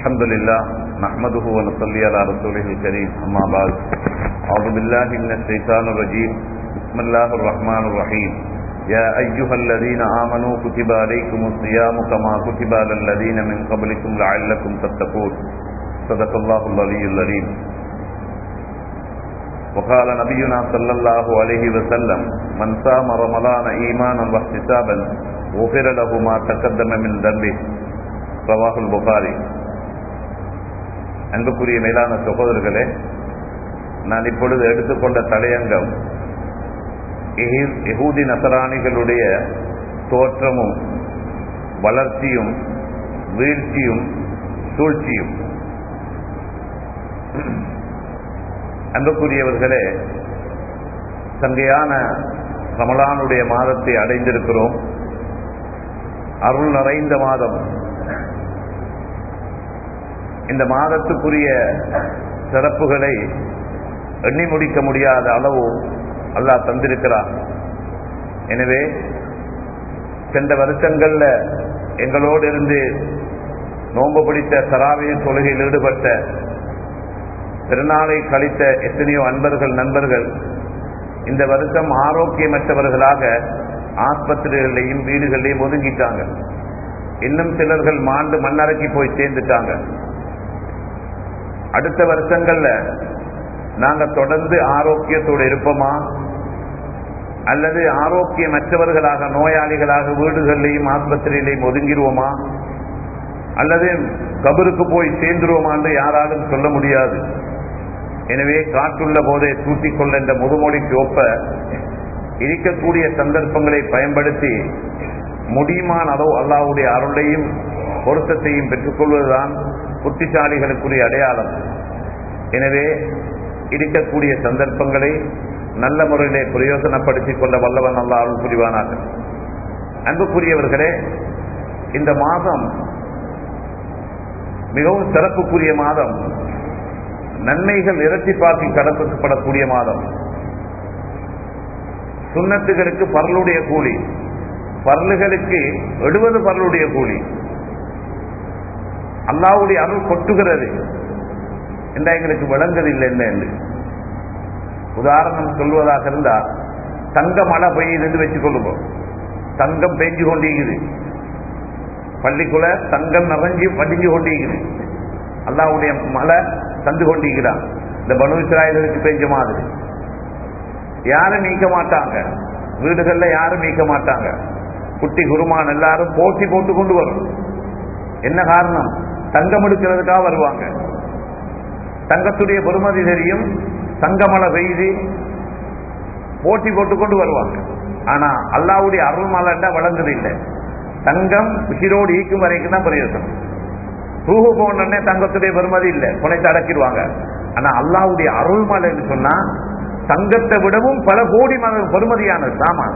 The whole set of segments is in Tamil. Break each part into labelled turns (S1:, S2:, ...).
S1: الحمد لله نحمده ونصلي على رسوله الكريم أما بعد أعوذ بالله من الشيطان الرجيم بسم الله الرحمن الرحيم يا أيها الذين آمنوا كتب عليكم الصيام كما كتب على الذين من قبلكم لعلكم تتقون صدق الله العلي العليم وقال نبينا صلى الله عليه وسلم من صام رمضان إيمانا واحتسابا غفر له ما تقدم من ذنبه رواه البخاري அன்புக்குரிய மேலான சகோதரர்களே நான் இப்பொழுது எடுத்துக்கொண்ட தலையங்கம் எகூதி நசராணிகளுடைய தோற்றமும் வளர்ச்சியும் வீழ்ச்சியும் சூழ்ச்சியும் அன்புக்குரியவர்களே சங்கையான ரமலானுடைய மாதத்தை அடைந்திருக்கிறோம் அருள் நிறைந்த மாதம் இந்த மாதத்துக்குரிய சிறப்புகளை எண்ணி முடிக்க முடியாத அளவு அல்லாஹ் தந்திருக்கிறார் எனவே சென்ற வருஷங்கள்ல எங்களோடு இருந்து நோன்பு பிடித்த சராவிய தொழுகையில் ஈடுபட்ட திருநாளை கழித்த எத்தனையோ அன்பர்கள் நண்பர்கள் இந்த வருஷம் ஆரோக்கியமற்றவர்களாக ஆஸ்பத்திரிகளையும் வீடுகளையும் ஒதுங்கிட்டாங்க இன்னும் சிலர்கள் மாண்டு மண்ணறக்கி போய் சேர்ந்துட்டாங்க அடுத்த வருஷங்கள்ல நாங்க தொடர்ந்து ஆரோக்கியத்தோடு இருப்போமா அல்லது ஆரோக்கியமற்றவர்களாக நோயாளிகளாக வீடுகளிலையும் ஆஸ்பத்திரியிலையும் ஒதுங்கிடுவோமா அல்லது கபருக்கு போய் சேர்ந்துருவோமான்னு யாராலும் சொல்ல முடியாது எனவே காற்றுள்ள போதே தூட்டிக்கொள்ள என்ற முதுமொழிக்கு ஒப்ப இருக்கக்கூடிய சந்தர்ப்பங்களை பயன்படுத்தி முடியுமான அளவு அல்லாவுடைய அருளையும் பொருத்தத்தையும் பெற்றுக்கொள்வதுதான் புத்திசாலிகளுக்குரிய அடையாளம் எனவே இருக்கக்கூடிய சந்தர்ப்பங்களை நல்ல முறையிலே பிரயோசனப்படுத்திக் கொள்ள வல்லவன் அல்ல அருள் புரிவானாக அன்புக்குரியவர்களே இந்த மாதம் மிகவும் சிறப்புக்குரிய மாதம் நன்மைகள் இரட்டிப்பாக்கி கடத்தப்படக்கூடிய மாதம் சுண்ணத்துகளுக்கு பரலுடைய கூலி பரலுகளுக்கு எழுபது பரலுடைய கூலி அல்லாவுடைய அருள் கொட்டுகிறது என்ற எங்களுக்கு விளங்குதில்லை என்ன என்று உதாரணம் சொல்வதாக இருந்தா தங்க மழை பெய்யுதுன்னு வச்சுக் கொள்ளுவோம் தங்கம் பெஞ்சு கொண்டிருக்குது பள்ளிக்குள்ள தங்கம் நிறைஞ்சி படிஞ்சு கொண்டிருக்குது அல்லாவுடைய மழை தந்து கொண்டிருக்கிறான் இந்த பனு இஸ்ராயலுக்கு பெஞ்ச மாதிரி யாரும் நீக்க மாட்டாங்க வீடுகள்ல யாரும் நீக்க மாட்டாங்க குட்டி குருமான் எல்லாரும் போட்டி போட்டு கொண்டு வரும் என்ன காரணம் தங்கம் எடுக்கிறதுக்காக வருவாங்க தங்கத்துடைய பெருமதி தெரியும் தங்கமலை பெய்து போட்டி போட்டு கொண்டு வருவாங்க ஆனா அல்லாவுடைய அருள் மலைன்னா வளர்ந்தது இல்லை தங்கம் உசிரோடு ஈக்கும் வரைக்கும் தான் பிரயோசனம் ரூஹு போனே தங்கத்துடைய பெருமதி இல்லை புனைத்து அடக்கிடுவாங்க ஆனா அல்லாவுடைய அருள் மலைன்னு சொன்னா தங்கத்தை விடவும் பல கோடி மத பெருமதியானது சாமான்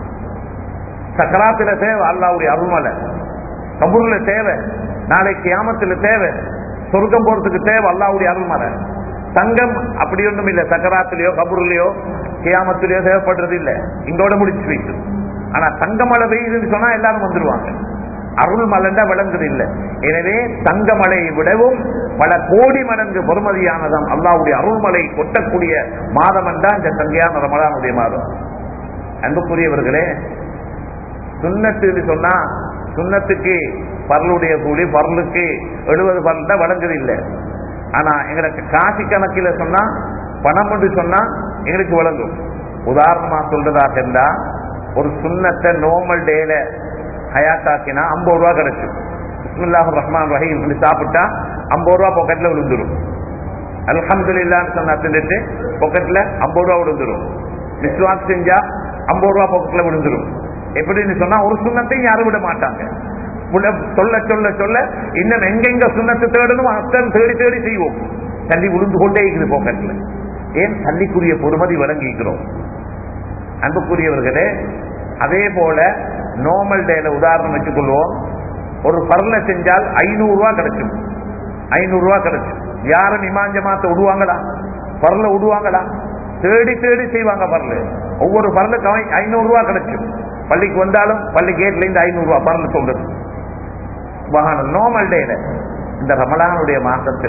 S1: சக்கராத்துல தேவை அல்லாவுடைய அருள்மலை கபூர்ல தேவை நாளைக்கு கியாமத்துல தேவை சொர்க்கம் போறதுக்கு தேவை அல்லாவுடைய அருள்மலை தங்கம் அப்படி ஒன்றும் இல்லை சக்கராத்திலேயோ கபூர்லயோ கியாமத்திலேயோ தேவைப்படுறது இல்லை இங்கோட முடிச்சு வைக்கும் ஆனா தங்கமழை பெய்யுதுன்னு சொன்னா எல்லாரும் வந்துருவாங்க அருள் மலண்ட விளங்குது இல்லை எனவே தங்கமலையை விடவும் பல கோடி மடங்கு பொறுமதியானதும் அல்லாவுடைய அருள்மலை கொட்டக்கூடிய மாதம் என்றால் இந்த தங்கையான ரமலானுடைய மாதம் அன்புக்குரியவர்களே சுண்ணத்துன்னு சொன்னா சுண்ணத்துக்கு பரலுடைய கூலி பரலுக்கு எழுபது பரல் தான் வழங்குது இல்லை ஆனா எங்களுக்கு காசி கணக்கில் சொன்னா பணம் என்று சொன்னா எங்களுக்கு வழங்கும் உதாரணமா சொல்றதாக இருந்தா ஒரு சுண்ணத்தை நோமல் டேல ஹயாத்தாக்கினா ஐம்பது ரூபா கிடைக்கும் பிஸ்மில்லாஹ் ரஹ்மான் ரஹீம் சொல்லி சாப்பிட்டா ஐம்பது ரூபா பாக்கெட்ல விழுந்துரும் அல்ஹம்துலில்லான்னு சொன்னா தின்னுட்டு பாக்கெட்ல ஐம்பது ரூபா விழுந்துரும் விஸ்வாஸ் செஞ்சா ஐம்பது ரூபா பாக்கெட்ல விழுந்துரும் எப்படின்னு சொன்னா ஒரு சுண்ணத்தையும் யாரும் விட மாட்டாங்க சொல்ல சொல்ல சொல்ல இன்னும் எங்கெங்க சுண்ணத்தை தேடணும் அத்தன் தேடி தேடி செய்வோம் தள்ளி விழுந்து கொண்டே இருக்குது பாக்கெட்ல ஏன் தள்ளிக்குரிய பொறுமதி வழங்கிக்கிறோம் அன்புக்குரியவர்களே அதே போல நோமல் டேல உதாரணம் வச்சுக்கொள்வோம் ஒரு பரல செஞ்சால் ஐநூறு ரூபா கிடைக்கும் ஐநூறு ரூபா கிடைக்கும் யாரும் இமாஞ்சமாத்த விடுவாங்களா பரல விடுவாங்களா தேடி தேடி செய்வாங்க பரல ஒவ்வொரு பரலுக்கு ஐநூறு ரூபா கிடைக்கும் பள்ளிக்கு வந்தாலும் பள்ளி கேட்ல இருந்து ஐநூறு ரூபா பரல சொல்றது வாகனம் நார்மல் டேல இந்த ரமலானுடைய மாசத்துல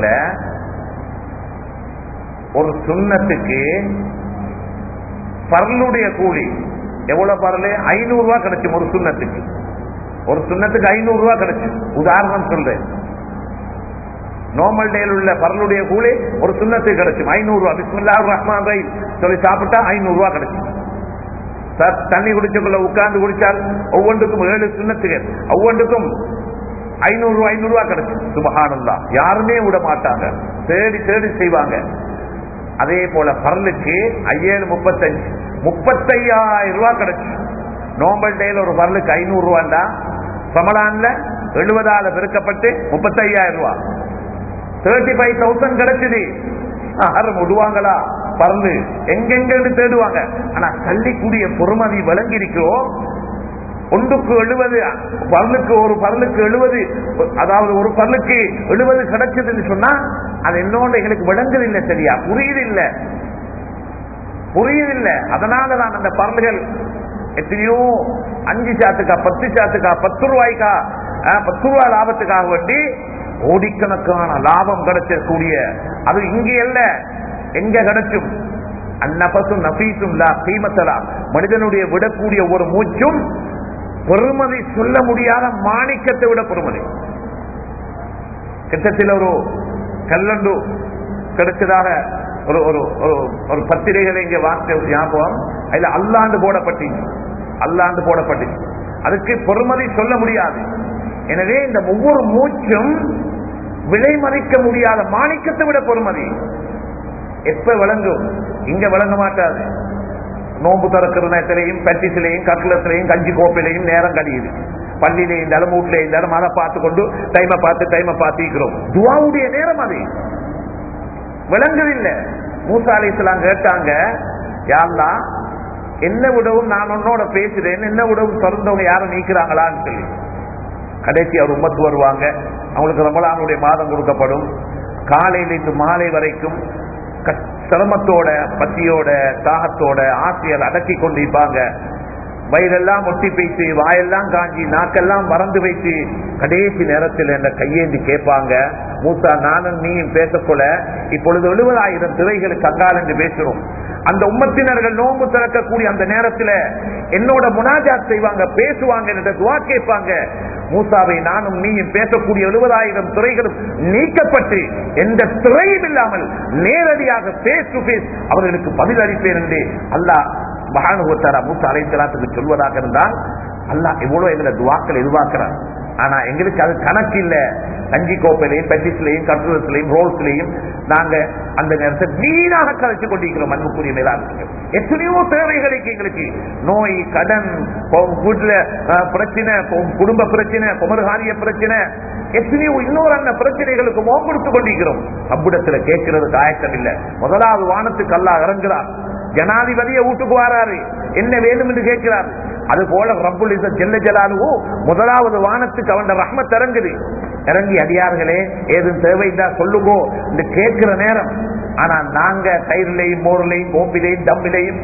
S1: ஒரு சுண்ணத்துக்கு பரலுடைய கூலி எவ்வளவு பரலு ஐநூறு ரூபாய் கிடைக்கும் ஒரு சுண்ணத்துக்கு ஒரு சுண்ணத்துக்கு ஐநூறு ரூபாய் கிடைச்சு உதாரணம் சொல்றேன் நார்மல் டேல உள்ள பரலுடைய கூலி ஒரு சுண்ணத்துக்கு கிடைக்கும் ஐநூறு ரூபாய் பிஸ்மில்லா ரஹ்மான் ரஹீம் சொல்லி சாப்பிட்டா ஐநூறு ரூபாய் கிடைக்கும் சார் தண்ணி குடிச்சக்குள்ள உட்கார்ந்து குடிச்சால் ஒவ்வொன்றுக்கும் ஏழு சுண்ணத்துகள் ஒவ்வொன்றுக்கும் ஐநூறு ரூபாய் ஐநூறு ரூபாய் கிடைக்கும் சுபகானந்தா யாருமே விட மாட்டாங்க தேடி தேடி செய்வாங்க அதே போல பரலுக்கு ஐஏழு முப்பத்தஞ்சு முப்பத்தையாயிரம் ரூபாய் கிடைச்சு நோம்பல் டேல ஒரு பரலுக்கு ஐநூறு ரூபாண்டா ரமலான்ல எழுபதால பெருக்கப்பட்டு முப்பத்தையாயிரம் ரூபாய் தேர்ட்டி ஃபைவ் தௌசண்ட் கிடைச்சது யாரும் விடுவாங்களா பறந்து எங்கெங்கன்னு தேடுவாங்க ஆனா கள்ளிக்கூடிய பொறுமதி விளங்கி இருக்கிறோம் ஒன்றுக்கு எழுபது பரலுக்கு ஒரு பரலுக்கு எழுபது அதாவது ஒரு பரலுக்கு எழுபது கிடைச்சதுன்னு சொன்னா அது என்னோட எங்களுக்கு விளங்குதில்லை சரியா புரியுதில்லை புரியுதில்லை அதனால தான் அந்த பரல்கள் எத்தனையோ அஞ்சு சாத்துக்கா பத்து சாத்துக்கா பத்து ரூபாய்க்கா அஹ், பத்து ரூபாய் லாபத்துக்காக வேண்டி கோடிக்கணக்கான லாபம் கிடைச்சக்கூடிய அது இங்கே அல்ல எங்க கிடைச்சும் அந்நபசும் நபீசும் லா கீமத்தலா மனிதனுடைய விடக்கூடிய ஒரு மூச்சும் பெருமதி சொல்ல முடியாத மாணிக்கத்தை விட பெருமதி கிட்டத்தில் ஒரு கல்லண்டு கிடைச்சதாக ஒரு ஒரு ஒரு- ஒரு பத்திரிகைகளை இங்க வார்த்தை ஞாபகம் அதுல அல்லாண்டு போடப்பட்டீங்க அல்லாண்டு போடப்பட்டீங்க அதுக்கு பெருமதி சொல்ல முடியாது எனவே இந்த ஒவ்வொரு மூச்சும் விலை மதிக்க முடியாத மாணிக்கத்தை விட பெருமதி எப்ப விளங்கும் இங்க விளங்க மாட்டாது நோம்பு திறக்கிற நேரத்திலையும் பட்டிசிலையும் கட்டிலத்திலையும் கஞ்சி கோப்பிலையும் நேரம் கழியுது பள்ளியில இருந்தாலும் வீட்டுல இருந்தாலும் அதை பார்த்து கொண்டு டைமை பார்த்து டைமை பார்த்திக்கிறோம் துவாவுடைய நேரம் அது விளங்குதில்லை மூசா அலிஸ்லாம் கேட்டாங்க யாருலா என்ன விடவும் நான் உன்னோட பேசுறேன் என்ன விடவும் திறந்தவங்க யாரும் நீக்கிறாங்களான்னு சொல்லி கடைசி அவர் உம்மத்து வருவாங்க அவங்களுக்கு ரமலானுடைய மாதம் கொடுக்கப்படும் காலையிலிருந்து மாலை வரைக்கும் கஷ்- சிரமத்தோட பசியோட தாகத்தோட ஆசையர் அடக்கி கொண்டிருப்பாங்க வயிறெல்லாம் ஒட்டி பேசி வாயெல்லாம் காஞ்சி நாக்கெல்லாம் மறந்து வைத்து கடைசி நேரத்தில் என்ன கையேந்தி கேட்பாங்க மூசா நானும் நீயும் பேசக்கொள்ள இப்பொழுது எழுபதாயிரம் திரைகளுக்கு அங்கால் என்று பேசுறோம் அந்த உம்மத்தினர்கள் நோன்பு திறக்கக்கூடிய அந்த நேரத்தில் என்னோட முனாஜாத் செய்வாங்க பேசுவாங்க என்ற துவா கேட்பாங்க மூசாவை நானும் நீயும் பேசக்கூடிய எழுபதாயிரம் துறைகளும் நீக்கப்பட்டு எந்த துறையும் இல்லாமல் நேரடியாக பேஸ் டு பேஸ் அவர்களுக்கு பதில் அளிப்பேன் என்று அல்லாஹ் மகானுவத்தாரா மூசா அலைத்தலாத்துக்கு சொல்வதாக இருந்தால் அல்லாஹ் எவ்வளவு எங்களை துவாக்கள் எதிர்பார்க்கிறார் ஆனா எங்களுக்கு அது கணக்கு இல்ல கஞ்சி கோப்பையிலையும் பெட்டிஸ்லையும் கட்டுரத்திலையும் ரோல்ஸ்லையும் நாங்க அந்த நேரத்தை வீணாக கலைச்சு கொண்டிருக்கிறோம் அன்புக்குரிய மேலாண்மை எத்தனையோ தேவைகளுக்கு எங்களுக்கு நோய் கடன் கொ- வீட்டுல அஹ், பிரச்சனை கொ- குடும்ப பிரச்சனை குமரகாரிய பிரச்சனை எத்தனையோ இன்னொரு அந்த பிரச்சனைகளுக்கு முகம் கொடுத்து கொண்டிருக்கிறோம் அவ்விடத்துல கேட்கிறது ஆயத்தம் இல்ல முதலாவது வானத்துக்கு அல்லாஹ் இறங்குறார் ஜனாதிபதியை வீட்டுக்கு வராரு என்ன வேணும் என்று கேட்கிறார் அது போல ரப்புல் இஸ்ஸத் ஜெல்ல ஜலாலுவோ முதலாவது வானத்துக்கு அவன் ரஹ்மத் இறங்குது இறங்கி அடியார்களே ஏதும் தேவைந்தா சொல்லுங்கோ இந்த கேட்கிற நேரம் ஆனா நாங்க தயிரிலையும் மோரிலையும் கோப்பிலையும் தம்பிலையும்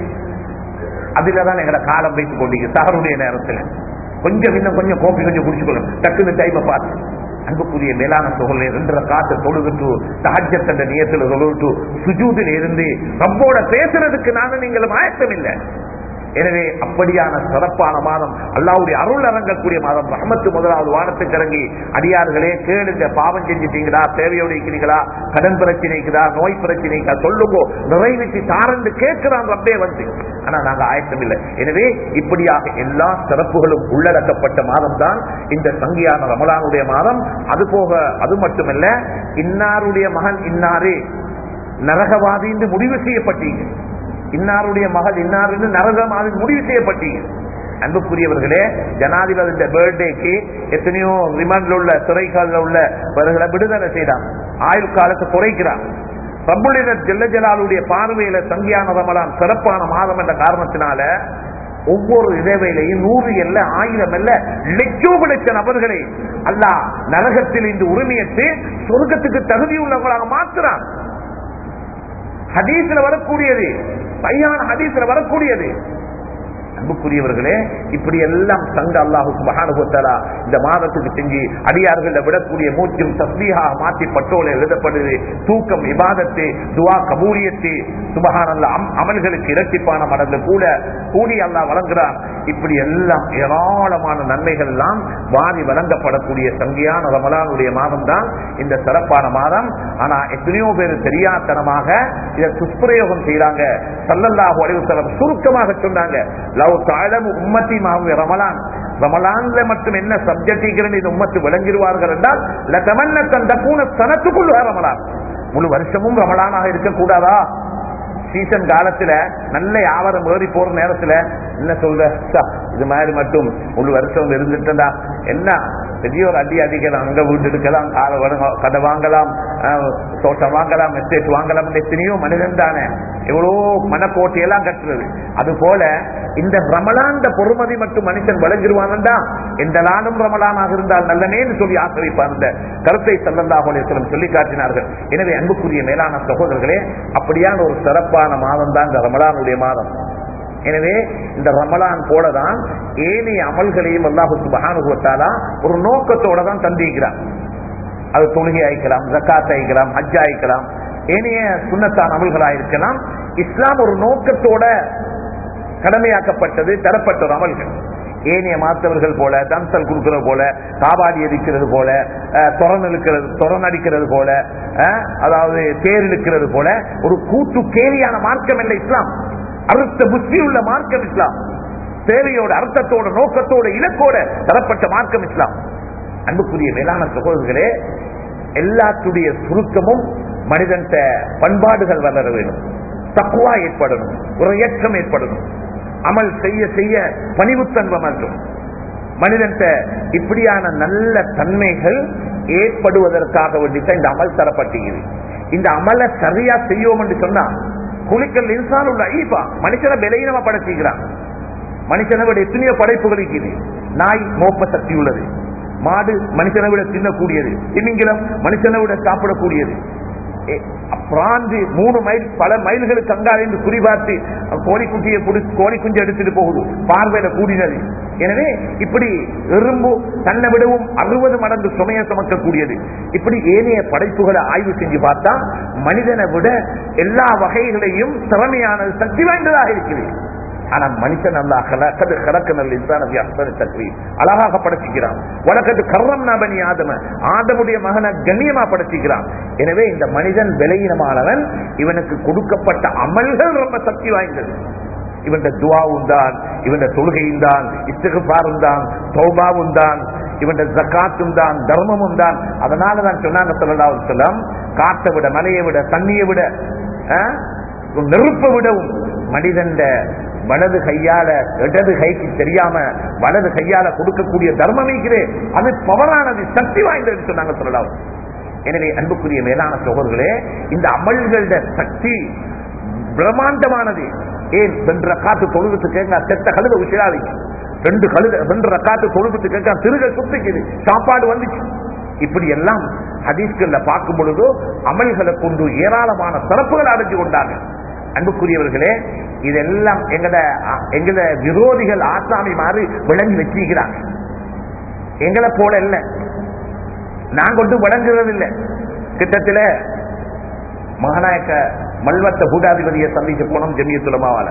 S1: அதுலதான் எங்களை காலம் வைத்துக் கொண்டீங்க சகருடைய நேரத்துல கொஞ்சம் இன்னும் கொஞ்சம் கோப்பி கொஞ்சம் குடிச்சுக்கணும் டக்குன்னு டைமை பார்த்து அன்புக்குரிய மேலான தொகலை ரெண்டரை காத்து தொழுதுட்டு தஹஜத் நியத்துல தொழுதுட்டு சுஜூதில் இருந்து ரப்போட பேசுறதுக்கு நானும் நீங்களும் ஆயத்தம் இல்லை எனவே அப்படியான சிறப்பான மாதம் அல்லாவுடைய அருள் இறங்கக்கூடிய மாதம் ரஹமத்து முதலாவது வானத்துக்கு இறங்கி அடியார்களே கேளுங்க பாவம் செஞ்சிட்டீங்களா தேவையோடு இருக்கிறீங்களா கடன் பிரச்சனைக்குதா நோய் பிரச்சனைக்கா சொல்லுங்கோ நிறைவேற்றி தாரந்து கேட்கிறான் ரப்பே வந்து ஆனா நாங்க ஆயத்தம் இல்லை எனவே இப்படியாக எல்லா சிறப்புகளும் உள்ளடக்கப்பட்ட மாதம் தான் இந்த சங்கியான ரமலானுடைய மாதம் அது போக அது மட்டுமல்ல இன்னாருடைய மகன் இன்னாரே நரகவாதி என்று முடிவு செய்யப்பட்டீங்க இன்னாருடைய மகள் இன்னாருன்னு நரகவாதி முடிவு செய்யப்பட்டீங்க அன்புக்குரியவர்களே ஜனாதிபதி பர்த்டேக்கு எத்தனையோ ரிமாண்ட்ல உள்ள சிறைகளில் உள்ள அவர்களை விடுதலை செய்தாங்க ஆயுள் காலத்தை குறைக்கிறார் ரப்புலினர் ஜெல்ல ஜலாலுடைய பார்வையில சங்கியான ரமலான் சிறப்பான மாதம் என்ற காரணத்தினால ஒவ்வொரு இடைவேளையும் நூறு அல்ல ஆயிரம் அல்ல லட்சோப லட்ச நபர்களை அல்லாஹ் நரகத்தில் இன்று உரிமையத்து சொர்க்கத்துக்கு தகுதி உள்ளவர்களாக மாற்றுறான் ஹதீஸ்ல வரக்கூடியது பையான ஹதீஸ்ல வரக்கூடியது அன்புக்குரியவர்களே இப்படி எல்லாம் சங்க அல்லாஹு சுபஹானுபத்தலா இந்த மாதத்துக்கு செஞ்சு அடியார்கள் விடக்கூடிய மூச்சும் தஸ்மீகாக மாற்றி பட்டோல எழுதப்படுது தூக்கம் இபாதத்து துவா கபூரியத்து சுபஹானல்ல அமல்களுக்கு இரட்டிப்பான மடங்கு கூட கூடி அல்லாஹ் வழங்குறான் இப்படி எல்லாம் ஏராளமான நன்மைகள் எல்லாம் வாரி வழங்கப்படக்கூடிய சங்கியான ரமலானுடைய மாதம் தான் இந்த சிறப்பான மாதம் ஆனா எத்தனையோ பேர் தெரியாத்தனமாக இதை துஷ்பிரயோகம் செய்யறாங்க சல்லல்லாஹு அலைஹி வஸல்லம் சுருக்கமாக சொன்னாங்க லவ் தஅலமு உம்மத்தி மாவு ரமலான் ரமலான்ல மட்டும் என்ன சப்ஜெக்ட் இந்த உம்மத்து விளங்கிடுவார்கள் என்றால் லதமன்ன தந்தக்கூன சனத்துக்குள்ள ரமலான் முழு வருஷமும் ரமலானாக இருக்கக்கூடாதா சீசன் காலத்துல நல்ல வியாபாரம் ஏறி போற நேரத்துல என்ன சொல்ற சா, இது மாதிரி மட்டும் முழு வருஷம் இருந்துட்டா என்ன பெரிய ஒரு அடி அடிக்கலாம் அங்க வீட்டு எடுக்கலாம் காலை வழங்க- கடை வாங்கலாம் ஆஹ், தோட்டம் வாங்கலாம் எஸ்டேட் வாங்கலாம் எத்தனையோ மனிதன் தானே எவ்வளோ மனக்கோட்டையெல்லாம் கட்டுறது அது போல இந்த ரமலாந்த பொறுமதி மட்டும் மனுஷன் வழங்கிடுவான்டா எந்த நாளும் ரமலானாக இருந்தால் நல்லனேன்னு சொல்லி ஆசிரிப்பார் இந்த கருத்தை சல்லல்லாஹுலேஸ்வரம் சொல்லி காட்டினார்கள் எனவே அன்புக்குரிய மேலான சகோதரர்களே அப்படியான ஒரு சிறப்பான மாதம் தான் இந்த ரமலானுடைய மாதம் எனவே இந்த ரமலான் போலதான் ஏனைய அமல்களையும் அல்லாஹு சுபஹானுகுவத்தாலா ஒரு நோக்கத்தோட தான் தந்திக்கிறான் அது தொழுகை ஆயிக்கலாம் ஜக்காத் ஆயிக்கலாம் ஹஜ் ஆயிக்கலாம் ஏனைய சுண்ணத்தான அமல்களா இருக்கலாம் இஸ்லாம் ஒரு நோக்கத்தோட கடமையாக்கப்பட்டது தரப்பட்ட ஒரு அமல்கள் ஏனைய மாத்தவர்கள் போல தம்சல் கொடுக்கிறது போல காபாடி எரிக்கிறது போல அஹ், தொரன் இழுக்கிறது தொரன் அடிக்கிறது போல அஹ், அதாவது தேர் இழுக்கிறது போல ஒரு கூட்டு கேலியான மார்க்கம் இல்லை இஸ்லாம் அறுத்த புத்தி உள்ள மார்க்கம் இஸ்லாம் தேவையோட அர்த்தத்தோட நோக்கத்தோட இலக்கோட தரப்பட்ட மார்க்கம் இஸ்லாம் அன்புக்குரிய மேலான சகோதரர்களே எல்லாத்துடைய சுருக்கமும் மனிதன் பண்பாடுகள் வளர வேண்டும் தக்குவா ஏற்படணும் ஒரு இயக்கம் ஏற்படணும் அமல் செய்ய செய்ய பணிவுத்தன்மை மற்றும் மனிதன் இப்படியான நல்ல தன்மைகள் ஏற்படுவதற்காக வேண்டித்தான் இந்த அமல் தரப்பட்டுகிறது இந்த அமலை சரியா செய்யோம் என்று சொன்னா குளிக்கல் இன்சான் உள்ள ஐபா மனுஷனை விலையினமா படைச்சிக்கிறான் மனுஷனை விட எத்தனையோ படைப்புகள் இருக்குது நாய் மோப்ப சக்தி உள்ளது மாடு மனுஷனை விட தின்னக்கூடியது திமிங்கிலம் மனுஷனை விட சாப்பிடக்கூடியது ஏ, பிராந்து மூணு மைல் பல மைல்களுக்கு அங்கால என்று குறிபார்த்து கோழிக்குட்டியை புடி- கோழி குஞ்சு எடுத்துட்டு போகுது பார்வையில கூடினது எனவே இப்படி எறும்பு தன்னை விடவும் அறுபது மடங்கு சுமைய சுமக்கக்கூடியது இப்படி ஏனைய படைப்புகளை ஆய்வு செஞ்சு பார்த்தா மனிதனை விட எல்லா வகைகளையும் திறமையானது சக்தி வாய்ந்ததாக இருக்குது ஆனா மனுஷன் அல்லா கலக்கது கலக்கனல் இன்சான தக்வி அழகாக படைச்சிக்கிறான் உலகத்து கர்ரம் நபனி ஆதம ஆதமுடைய மகனை கண்ணியமா படைச்சிக்கிறான் எனவே இந்த மனிதன் விலையினமானவன் இவனுக்கு கொடுக்கப்பட்ட அமல்கள் ரொம்ப சக்தி வாய்ந்தது இவன் துவாவும் தான் இவன் தொழுகையும் தான் இஸ்திகாரும் தான் தௌபாவும் தான் இவன் ஜக்காத்தும் தான் தர்மமும் தான் அதனால தான் சொன்னாங்க சொல்லலாம் சொல்லம் காட்டை விட மலையை விட தண்ணியை விட ஆஹ், நெருப்பை விடவும் மனிதன் வலது கையால இடது கைக்கு தெரியாம வலது கையால கொடுக்கக்கூடிய தர்மம் இருக்கிறே அது பவரானது சக்தி வாய்ந்தது சொன்னாங்க சொல்லலாம் எனவே அன்புக்குரிய மேலான சோழர்களே இந்த அமல்கள சக்தி பிரம்மாண்டமானது ஏன் ரெண்டு ரக்காத்து தொழுகத்துக்கு செத்த கழுத உஷிராதி ரெண்டு கழுத ரெண்டு ரக்காத்து தொழுகத்துக்கு திருக சுத்திக்குது சாப்பாடு வந்துச்சு இப்படி எல்லாம் ஹதீஸ்கள்ல பார்க்கும் பொழுது அமல்களை கொண்டு ஏராளமான சிறப்புகள் அடைஞ்சு கொண்டாங்க அன்புக்குரியவர்களே இதெல்லாம் எங்கட எங்கட விரோதிகள் ஆசாமி மாறி விளங்கி வச்சிருக்கிறாங்க எங்களை போல இல்ல நான் கொண்டு விளங்குறது இல்லை கிட்டத்துல மகாநாயக்க மல்வத்த பூடாதிபதியை சந்திக்க போனோம் ஜெமியத்துலமாவால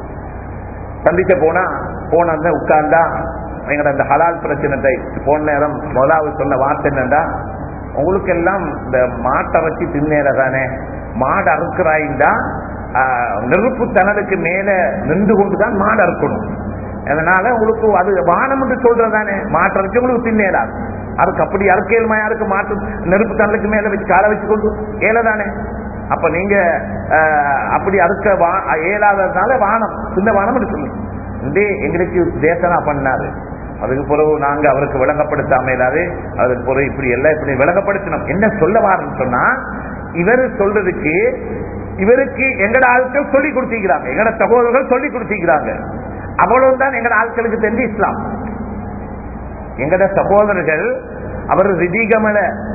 S1: சந்திக்க போனா போன உட்கார்ந்தா எங்கட அந்த ஹலால் பிரச்சனை போன நேரம் முதலாவது சொன்ன வார்த்தை என்னண்டா உங்களுக்கு எல்லாம் இந்த மாட்டை வச்சு தின்னேற தானே மாடு அறுக்கிறாய்ந்தா நெருப்பு தனலுக்கு மேல நின்று கொண்டுதான் மாடு அறுக்கணும் அதனால உங்களுக்கு அது வானம் என்று சொல்றதானே மாட்டை வச்சு உங்களுக்கு தின்னேறாது அதுக்கு அப்படி அறுக்கேல்மா யாருக்கு மாட்டு நெருப்பு தனலுக்கு மேல வச்சு காலை வச்சு கொண்டு ஏலதானே அப்ப நீங்க அஹ், அப்படி அறுக்க வா- இயலாததுனால வானம் சின்ன வானம் என்று சொல்லு இந்த எங்களுக்கு தேசனா பண்ணாரு அதுக்கு பிறகு நாங்க அவருக்கு விளங்கப்படுத்தாம இல்லாது அதுக்கு பிறகு இப்படி எல்லாம் இப்படி விளங்கப்படுத்தணும் என்ன சொல்ல வாருன்னு சொன்னா இவர் சொல்றதுக்கு இவருக்கு எங்கட ஆட்கள் சொல்லி கொடுத்திருக்கிறாங்க எங்கட சகோதரர்கள் சொல்லி கொடுத்திருக்கிறாங்க அவ்வளவுதான் எங்கட ஆட்களுக்கு தெரிஞ்சு இஸ்லாம் எங்கட சகோதரர்கள் அவர் ரிதிகமல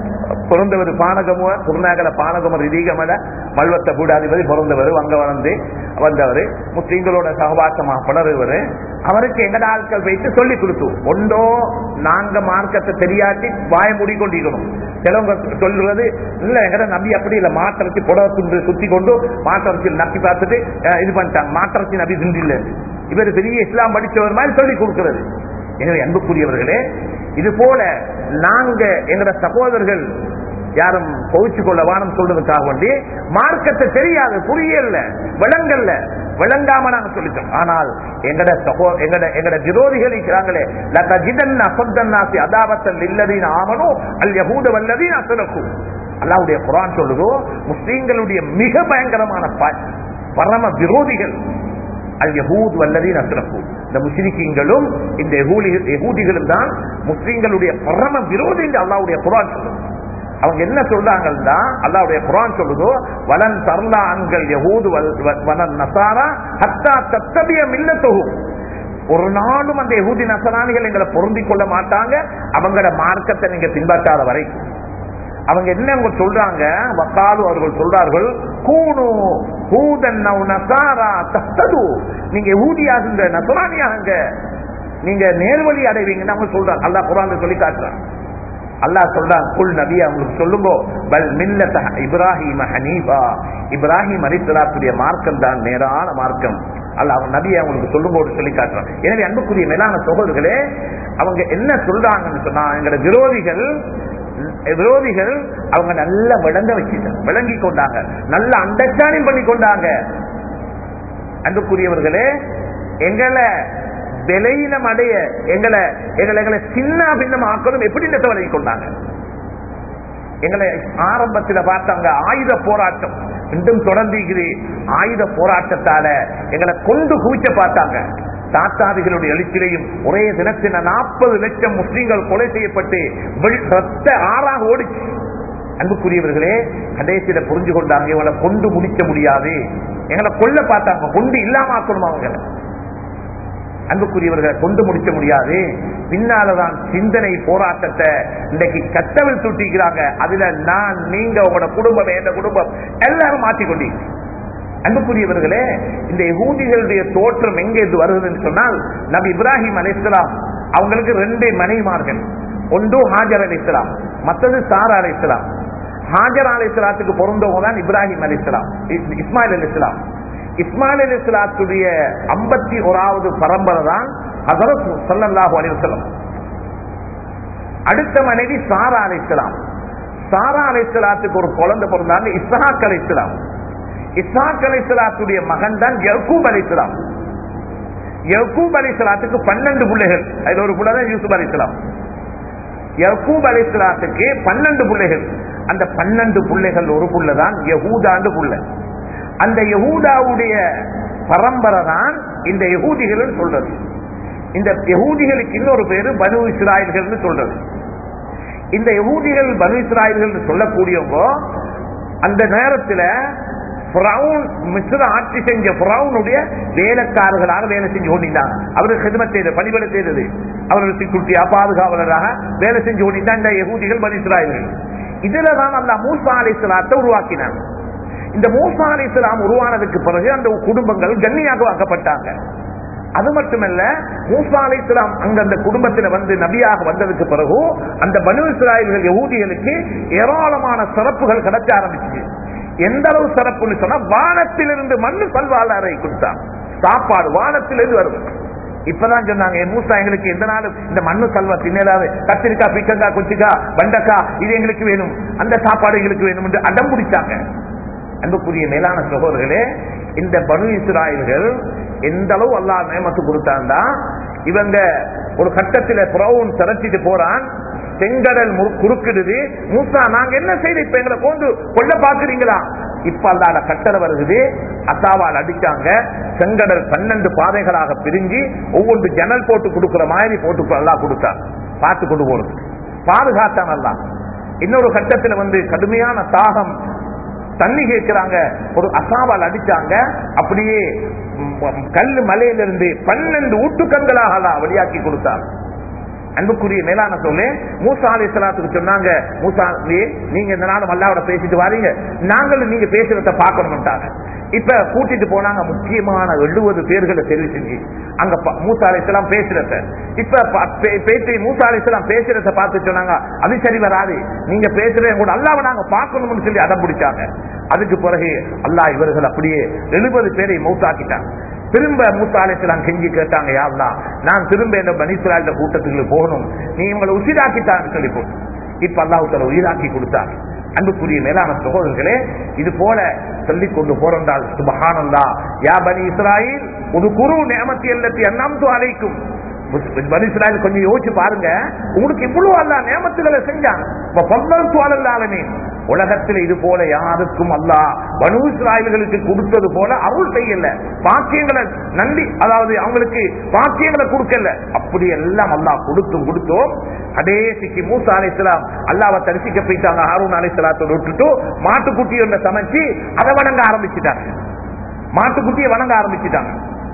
S1: பிறந்தவர் பானகமுவ குருநாகல பானகம ரிதீகமல மல்வத்த கூடாதிபதி பிறந்தவர் அங்க வளர்ந்து வந்தவர் முஸ்லீம்களோட சகவாசமாக பலருவர் அவருக்கு எங்கட ஆட்கள் வைத்து சொல்லி கொடுத்து ஒன்றோ நாங்க மார்க்கத்தை தெரியாட்டி வாய மூடிக்கொண்டிருக்கணும் சிலவங்க சொல்றது இல்ல எங்கட நபி அப்படி இல்ல மாட்டரசி புடவை துண்டு சுத்தி கொண்டு மாட்டரசியில் நப்பி பார்த்துட்டு அஹ், இது பண்ணிட்டாங்க மாட்டரசி நபி துண்டு இல்ல இவர் பெரிய இஸ்லாம் படிச்சவர் மாதிரி சொல்லி கொடுக்கிறது எனவே அன்புக்குரியவர்களே இது போல நாங்க எங்கட சகோதரர்கள் யாரும் கோவிச்சு கொள்ள வானம் சொல்றதுக்காக வேண்டி மார்க்கத்தை தெரியாது புரியல விளங்கல்ல விளங்காம நாங்க சொல்லிட்டோம் ஆனால் எங்கட சகோ எங்கட எங்கட விரோதிகள் இருக்கிறாங்களே லதஜிதன் அசத்தன்னாசி அதாபத்தல் இல்லதீன் ஆமனோ அல் யகூத வல்லதீன் அசலக்கும் அல்லாவுடைய குரான் சொல்லுதோ முஸ்லீம்களுடைய மிக பயங்கரமான ப- பரம விரோதிகள் அல் யஹூத் வல்லதீன் அஸ்ரஃபு இந்த முஸ்லிம்களும் இந்த யகூலிகள் யகூதிகளும் தான் முஸ்லிம்களுடைய பரம விரோதி என்று அல்லாவுடைய குரான் சொல்லுது அவங்க என்ன சொல்றாங்கன்னா அல்லாவுடைய குரான் சொல்லுதோ வலன் தர்லா அன்கள் யஹூது வல் வ- வலன் நசாரா ஹத்தா தத்தபிய மில்லத்தொகும் ஒரு நாளும் அந்த யகூதி நசராணிகள் எங்களை பொருந்திக் கொள்ள மாட்டாங்க அவங்களோட மார்க்கத்தை நீங்க பின்பற்றாத வரைக்கும் அவங்க என்ன அவங்க சொல்றாங்க வக்காலு அவர்கள் சொல்றார்கள் கூணு ஹூதன் நவ் நசாரா தஹ்தது நீங்க ஊதியாகுங்க நசராணியாகுங்க நீங்க நேர்வழி அடைவீங்கன்னு அவங்க சொல்றாங்க அல்லாஹ் குரான் சொல்லி காட்டுறான் அல்லாஹ் சொல்றான் குல் நபி அவங்களுக்கு சொல்லுங்க பல் மில்லத இப்ராஹிம் ஹனீஃபா இப்ராஹிம் அலித்தலாத்துடைய மார்க்கம் தான் நேரான மார்க்கம் அல்லாஹ் அவன் நபியை அவங்களுக்கு சொல்லும்போது சொல்லி காட்டுறான் எனவே அன்புக்குரிய மேலான சகோதரர்களே அவங்க என்ன சொல்றாங்கன்னு சொன்னா எங்களோட விரோதிகள் விரோதிகள் அவங்க நல்ல விளங்க வச்சுட்டாங்க விளங்கி கொண்டாங்க நல்ல அண்டர்ஸ்டாண்டிங் பண்ணி கொண்டாங்க அன்புக்குரியவர்களே எங்களை விலையினம் அடைய எங்களை எங்களை எங்களை சின்ன பின்னம் ஆக்கணும் எப்படி விலகி கொண்டாங்க எங்களை ஆரம்பத்தில் பார்த்தாங்க ஆயுத போராட்டம் இன்னும் தொடர்ந்து ஆயுத போராட்டத்தால எங்களை கொண்டு குவிச்ச பார்த்தாங்க தாத்தாதிகளுடைய எழுச்சிலையும் ஒரே தினத்தின நாற்பது லட்சம் முஸ்லீம்கள் கொலை செய்யப்பட்டு வெள்- ரத்த ஆறாக ஓடிச்சு அன்புக்குரியவர்களே கடைசியில புரிஞ்சு கொண்டாங்க இவங்களை கொண்டு முடிக்க முடியாது எங்களை கொல்ல பார்த்தாங்க கொண்டு இல்லாம ஆக்கணும் அவங்களை அன்புக்குரியவர்களை கொண்டு முடிக்க முடியாது பின்னாலதான் சிந்தனை போராட்டத்தை இன்னைக்கு கட்டவில் சுட்டிக்கிறாங்க அதுல நான் நீங்க உங்களோட குடும்பம் எந்த குடும்பம் எல்லாரும் மாற்றிக்கொண்டீங்க அன்புக்குரியவர்களே இந்த யகூதிகளுடைய தோற்றம் எங்க இது வருதுன்னு சொன்னால் நபி இப்ராஹிம் அலைஹிஸ்ஸலாம் அவங்களுக்கு ரெண்டு மனைவிமார்கள் ஒன்று ஹாஜர் அலைஹிஸ்ஸலாம் மற்றது சாரா அலைஹிஸ்ஸலாம் ஹாஜர் அலைஹிஸ்ஸலாத்துக்கு பிறந்தவங்க தான் இப்ராஹிம் அலைஹிஸ்ஸலாம் இஸ்- இஸ்மாயில் அலைஹிஸ்ஸலாம் இஸ்மாயில் அலைஹிஸ்ஸலாத்துடைய ஐம்பத்தி ஓராவது பரம்பரை தான் ஹசரத் ஸல்லல்லாஹு அலைஹி வஸல்லம் அடுத்த மனைவி சாரா அலைஹிஸ்ஸலாம் சாரா அலைஹிஸ்ஸலாத்துக்கு ஒரு குழந்தை பிறந்தாங்க இஸ்ஹாக் அலைஹிஸ்ஸலாம் இஸ்ஹாக் அலைஹிஸ்ஸலாத்துடைய மகன் தான் யக்கூப் அலைஹிஸ்ஸலாம் யக்கூப் அலைஹிஸ்ஸலாத்துக்கு பன்னெண்டு பிள்ளைகள் அதுல ஒரு பிள்ளை தான் யூசுப் அலைஹிஸ்ஸலாம் யக்கூப் அலைஹிஸ்ஸலாத்துக்கு பன்னெண்டு பிள்ளைகள் அந்த பன்னெண்டு பிள்ளைகள் ஒரு புள்ள தான் யகூதாண்டு புள்ள அந்த யகூதாவுடைய பரம்பரை தான் இந்த யகூதிகள் சொல்றது இந்த யகூதிகளுக்கு இன்னொரு பேரு பனு இஸ்ராயல்கள் சொல்றது இந்த யகூதிகள் பனு இஸ்ராயல்கள் சொல்லக்கூடியவங்க அந்த நேரத்துல ஃபிரௌன் மிஸ்ர ஆட்சி செஞ்ச ஃபிரௌனுடைய வேலைக்காரர்களாக வேலை செஞ்சு கொண்டிருந்தாங்க அவருக்கு ஹிதமத் செய்தது பணிபட செய்தது அவர்கள் சிக்குட்டியா பாதுகாவலராக வேலை செஞ்சு கொண்டிருந்தாங்க இந்த யகூதிகள் பனு இஸ்ராயல்கள் இதுல தான் அந்த மூசா அலிஸ்லாத்தை உருவாக்கினாங்க இந்த மூசா அலிஸ்லாம் உருவானதுக்கு பிறகு அந்த குடும்பங்கள் கண்ணியாக ஆக்கப்பட்டாங்க அது மட்டுமல்ல மூசா அலிஸ்லாம் அங்க அந்த குடும்பத்தில் வந்து நபியாக வந்ததுக்கு பிறகு அந்த பனு இஸ்ராயல்கள் யகூதிகளுக்கு ஏராளமான சிறப்புகள் கிடைச்ச ஆரம்பிச்சு எந்த அளவு சிறப்புன்னு சொன்னா வானத்திலிருந்து மண்ணு பல்வாளரை கொடுத்தாங்க சாப்பாடு வானத்திலிருந்து வருது இப்பதான் சொன்னாங்க "ஏ மூசா எங்களுக்கு எந்த நாளும் இந்த மண்ணு கல்வா தின்னலாது கத்திரிக்காய் பிக்கங்காய் கொச்சிக்காய் வெண்டைக்காய் இது எங்களுக்கு வேணும் அந்த சாப்பாடு எங்களுக்கு வேணும் என்று அடம் பிடிச்சாங்க அன்புக்குரிய மேலான சகோதரர்களே இந்த பனு இஸ்ராயல்கள் எந்த அளவு அல்லா நேமத்து கொடுத்தாண்டா இவங்க ஒரு கட்டத்துல புறவும் திரட்டிட்டு போறான் செங்கடல் மு- குறுக்கிடுது மூசா நாங்க என்ன செய்து இப்ப எங்களை கொண்டு கொள்ள பாக்குறீங்களா இப்ப அல்லாத கட்டளை வருகுது அசாவால் அடிச்சாங்க செங்கடல் பன்னெண்டு பாதைகளாக பிரிஞ்சு ஒவ்வொன்று ஜன்னல் போட்டு கொடுக்கிற மாதிரி போட்டு அல்லா கொடுத்தார் பார்த்து கொண்டு போறது பாதுகாத்தான் அல்லா இன்னொரு கட்டத்துல வந்து கடுமையான தாகம் தண்ணி கேட்கிறாங்க ஒரு அசாவால் அடிச்சாங்க அப்படியே ம், கல்லு மலையிலிருந்து பன்னெண்டு ஊட்டுக்கண்களாக அல்லாஹ் வெளியாக்கி கொடுத்தார் அன்புக்குரிய மேலான சொல்லு மூசா அலி சலாத்துக்கு சொன்னாங்க மூசா நபியே, நீங்க இந்த நாள் அல்லாவோட பேசிட்டு வாரீங்க நாங்களும் நீங்க பேசுறத பார்க்கணும்ட்டாங்க இப்ப கூட்டிட்டு போனாங்க முக்கியமான எழுபது பேர்களை தெரிவு செஞ்சு அங்க ப- மூசா அலிஸ்லாம் பேசுறத இப்ப ப- பே- பேசி மூசா அலிஸ்லாம் பேசுறத பார்த்து சொன்னாங்க அது சரி வராது நீங்க பேசுறது கூட அல்லாவை நாங்க பார்க்கணும்னு சொல்லி அடம் பிடிச்சாங்க அதுக்கு பிறகு அல்லாஹ் இவர்கள் அப்படியே எழுபது பேரை மௌத்தாக்கிட்டாங்க திரும்ப மூசா அலிஸ்லாம் கெஞ்சி கேட்டாங்க யா அல்லாஹ் நான் திரும்ப இந்த பனிசுலாண்ட கூட்டத்துக்கு போகணும் நீ உங்களை உசிராக்கிட்டான்னு சொல்லி போட்டு இப்ப அல்லாஹ் உயிராக்கி கொடுத்தார் அன்புக்குரிய மேலான சகோதரர்களே இது போல சொல்லிக் கொண்டு போறந்தால் சுபஹானல்லா யா பனி இஸ்ராயில் ஒரு குரு நேமத்தி எல்லத்தி அண்ணாமத்து அழைக்கும் பனி இஸ்ராயில் கொஞ்சம் யோசிச்சு பாருங்க உங்களுக்கு இவ்வளவு அல்லா நேமத்துகளை செஞ்சான் இப்ப பல்லல் துவாலல்லாலுமே உலகத்தில் இது போல யாருக்கும் அல்லாஹ் பனு இஸ்ராயல்களுக்கு கொடுத்தது போல அருள் செய்யல பாக்கியங்களை நன்றி அதாவது அவங்களுக்கு பாக்கியங்களை கொடுக்கல அப்படி எல்லாம் அல்லாஹ் கொடுத்தும் கொடுத்தோம் கடைசிக்கு மூசா அலைசலாம் அல்லாவை தரிசிக்க போயிட்டாங்க ஹாரூன் அலைசலாத்தோட விட்டுட்டு மாட்டுக்குட்டி ஒன்றை சமைச்சு அதை வணங்க ஆரம்பிச்சுட்டாங்க மாட்டுக்குட்டியை வணங்க ஆரம்பிச்சுட்டாங்க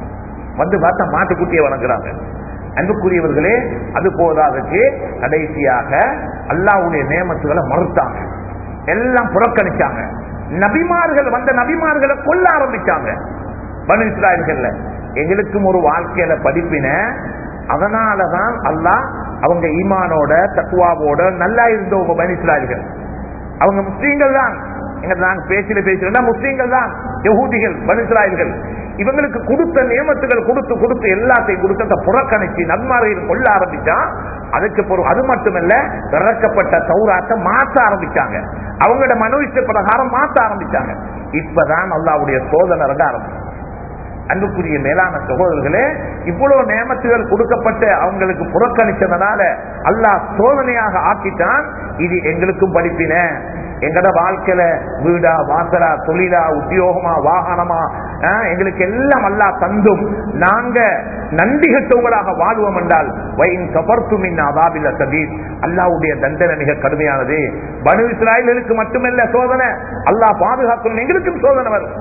S1: வந்து பார்த்தா மாட்டுக்குட்டியை வணங்குறாங்க அன்புக்குரியவர்களே அது போதாதுக்கு கடைசியாக அல்லாவுடைய நியமத்துகளை மறுத்தாங்க எல்லாம் புறக்கணிச்சாங்க நபிமார்கள் வந்த நபிமார்களை கொல்ல ஆரம்பிச்சாங்க பனு இஸ்ராயல்கள்ல எங்களுக்கும் ஒரு வாழ்க்கையில படிப்பின அதனாலதான் அல்லாஹ் அவங்க ஈமானோட தக்குவாவோட நல்லா இருந்தவங்க பனு இஸ்ராயல்கள் அவங்க முஸ்லீம்கள் தான் எங்க நாங்க பேச்சில பேசுறோம்னா முஸ்லீம்கள் தான் யகூதிகள் பனு இஸ்ராயல்கள் இவங்களுக்கு கொடுத்த நியமத்துகள் கொடுத்து கொடுத்து எல்லாத்தையும் கொடுத்து அந்த புறக்கணிச்சு நன்மார்கள் கொள்ள ஆரம்பிச்சா அதுக்கு பிறகு அது மட்டுமல்ல இறக்கப்பட்ட தௌராத்தை மாற்ற ஆரம்பிச்சாங்க அவங்களோட மனோ இஷ்ட பிரகாரம் மாற்ற ஆரம்பிச்சாங்க இப்பதான் அல்லாவுடைய சோதனை இறங்க ஆரம்பிச்சு அன்புக்குரிய மேலான சகோதரர்களே இவ்வளவு நியமத்துகள் கொடுக்கப்பட்டு அவங்களுக்கு புறக்கணிச்சதுனால அல்லாஹ் சோதனையாக ஆக்கிட்டான் இது எங்களுக்கும் படிப்பின எங்கட வாழ்க்கையில வீடா வாசலா தொழிலா உத்தியோகமா வாகனமா ஆஹ், எங்களுக்கு எல்லாம் அல்லாஹ் தந்தும் நாங்க நன்றி கட்டவங்களாக வாழ்வோம் என்றால் வயின் கபர்த்தும் இன் அதாபில்ல சதீர் அல்லாவுடைய தண்டனை மிக கடுமையானது பனு இஸ்ராயலுக்கு மட்டுமல்ல சோதனை அல்லாஹ் பாதுகாக்கணும் எங்களுக்கும் சோதனை வரும்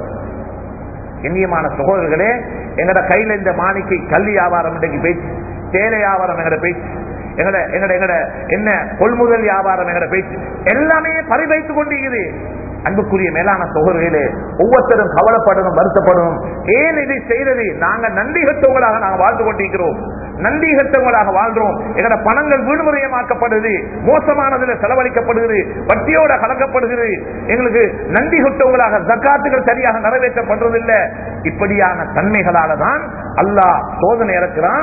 S1: கண்ணியமான சகோதரர்களே எங்கட கையில இந்த மாணிக்கை கல்வி வியாபாரம் இன்றைக்கு பேச்சு சேலை வியாபாரம் எங்கட பேச்சு எங்கட எங்கட எங்கட என்ன கொள்முதல் வியாபாரம் எங்கட பேச்சு எல்லாமே பரிவைத்துக் கொண்டிருக்குது அன்புக்குரிய மேலான சகோதரர்களே ஒவ்வொருத்தரும் கவலைப்படணும் வருத்தப்படணும் ஏன் இதை செய்தது நாங்க நன்றி கட்டவங்களாக நாங்க வாழ்ந்து கொண்டிருக்கிறோம் நன்றி கட்டவங்களாக வாழ்றோம் எங்கட பணங்கள் வீடுமுறையமாக்கப்படுது மோசமானதுல செலவழிக்கப்படுகிறது வட்டியோட கலக்கப்படுகிறது எங்களுக்கு நன்றி கட்டவங்களாக ஜக்காத்துகள் சரியாக நிறைவேற்றப்படுறதில்லை இப்படியான தன்மைகளால தான் அல்லாஹ் சோதனை இறக்குறான்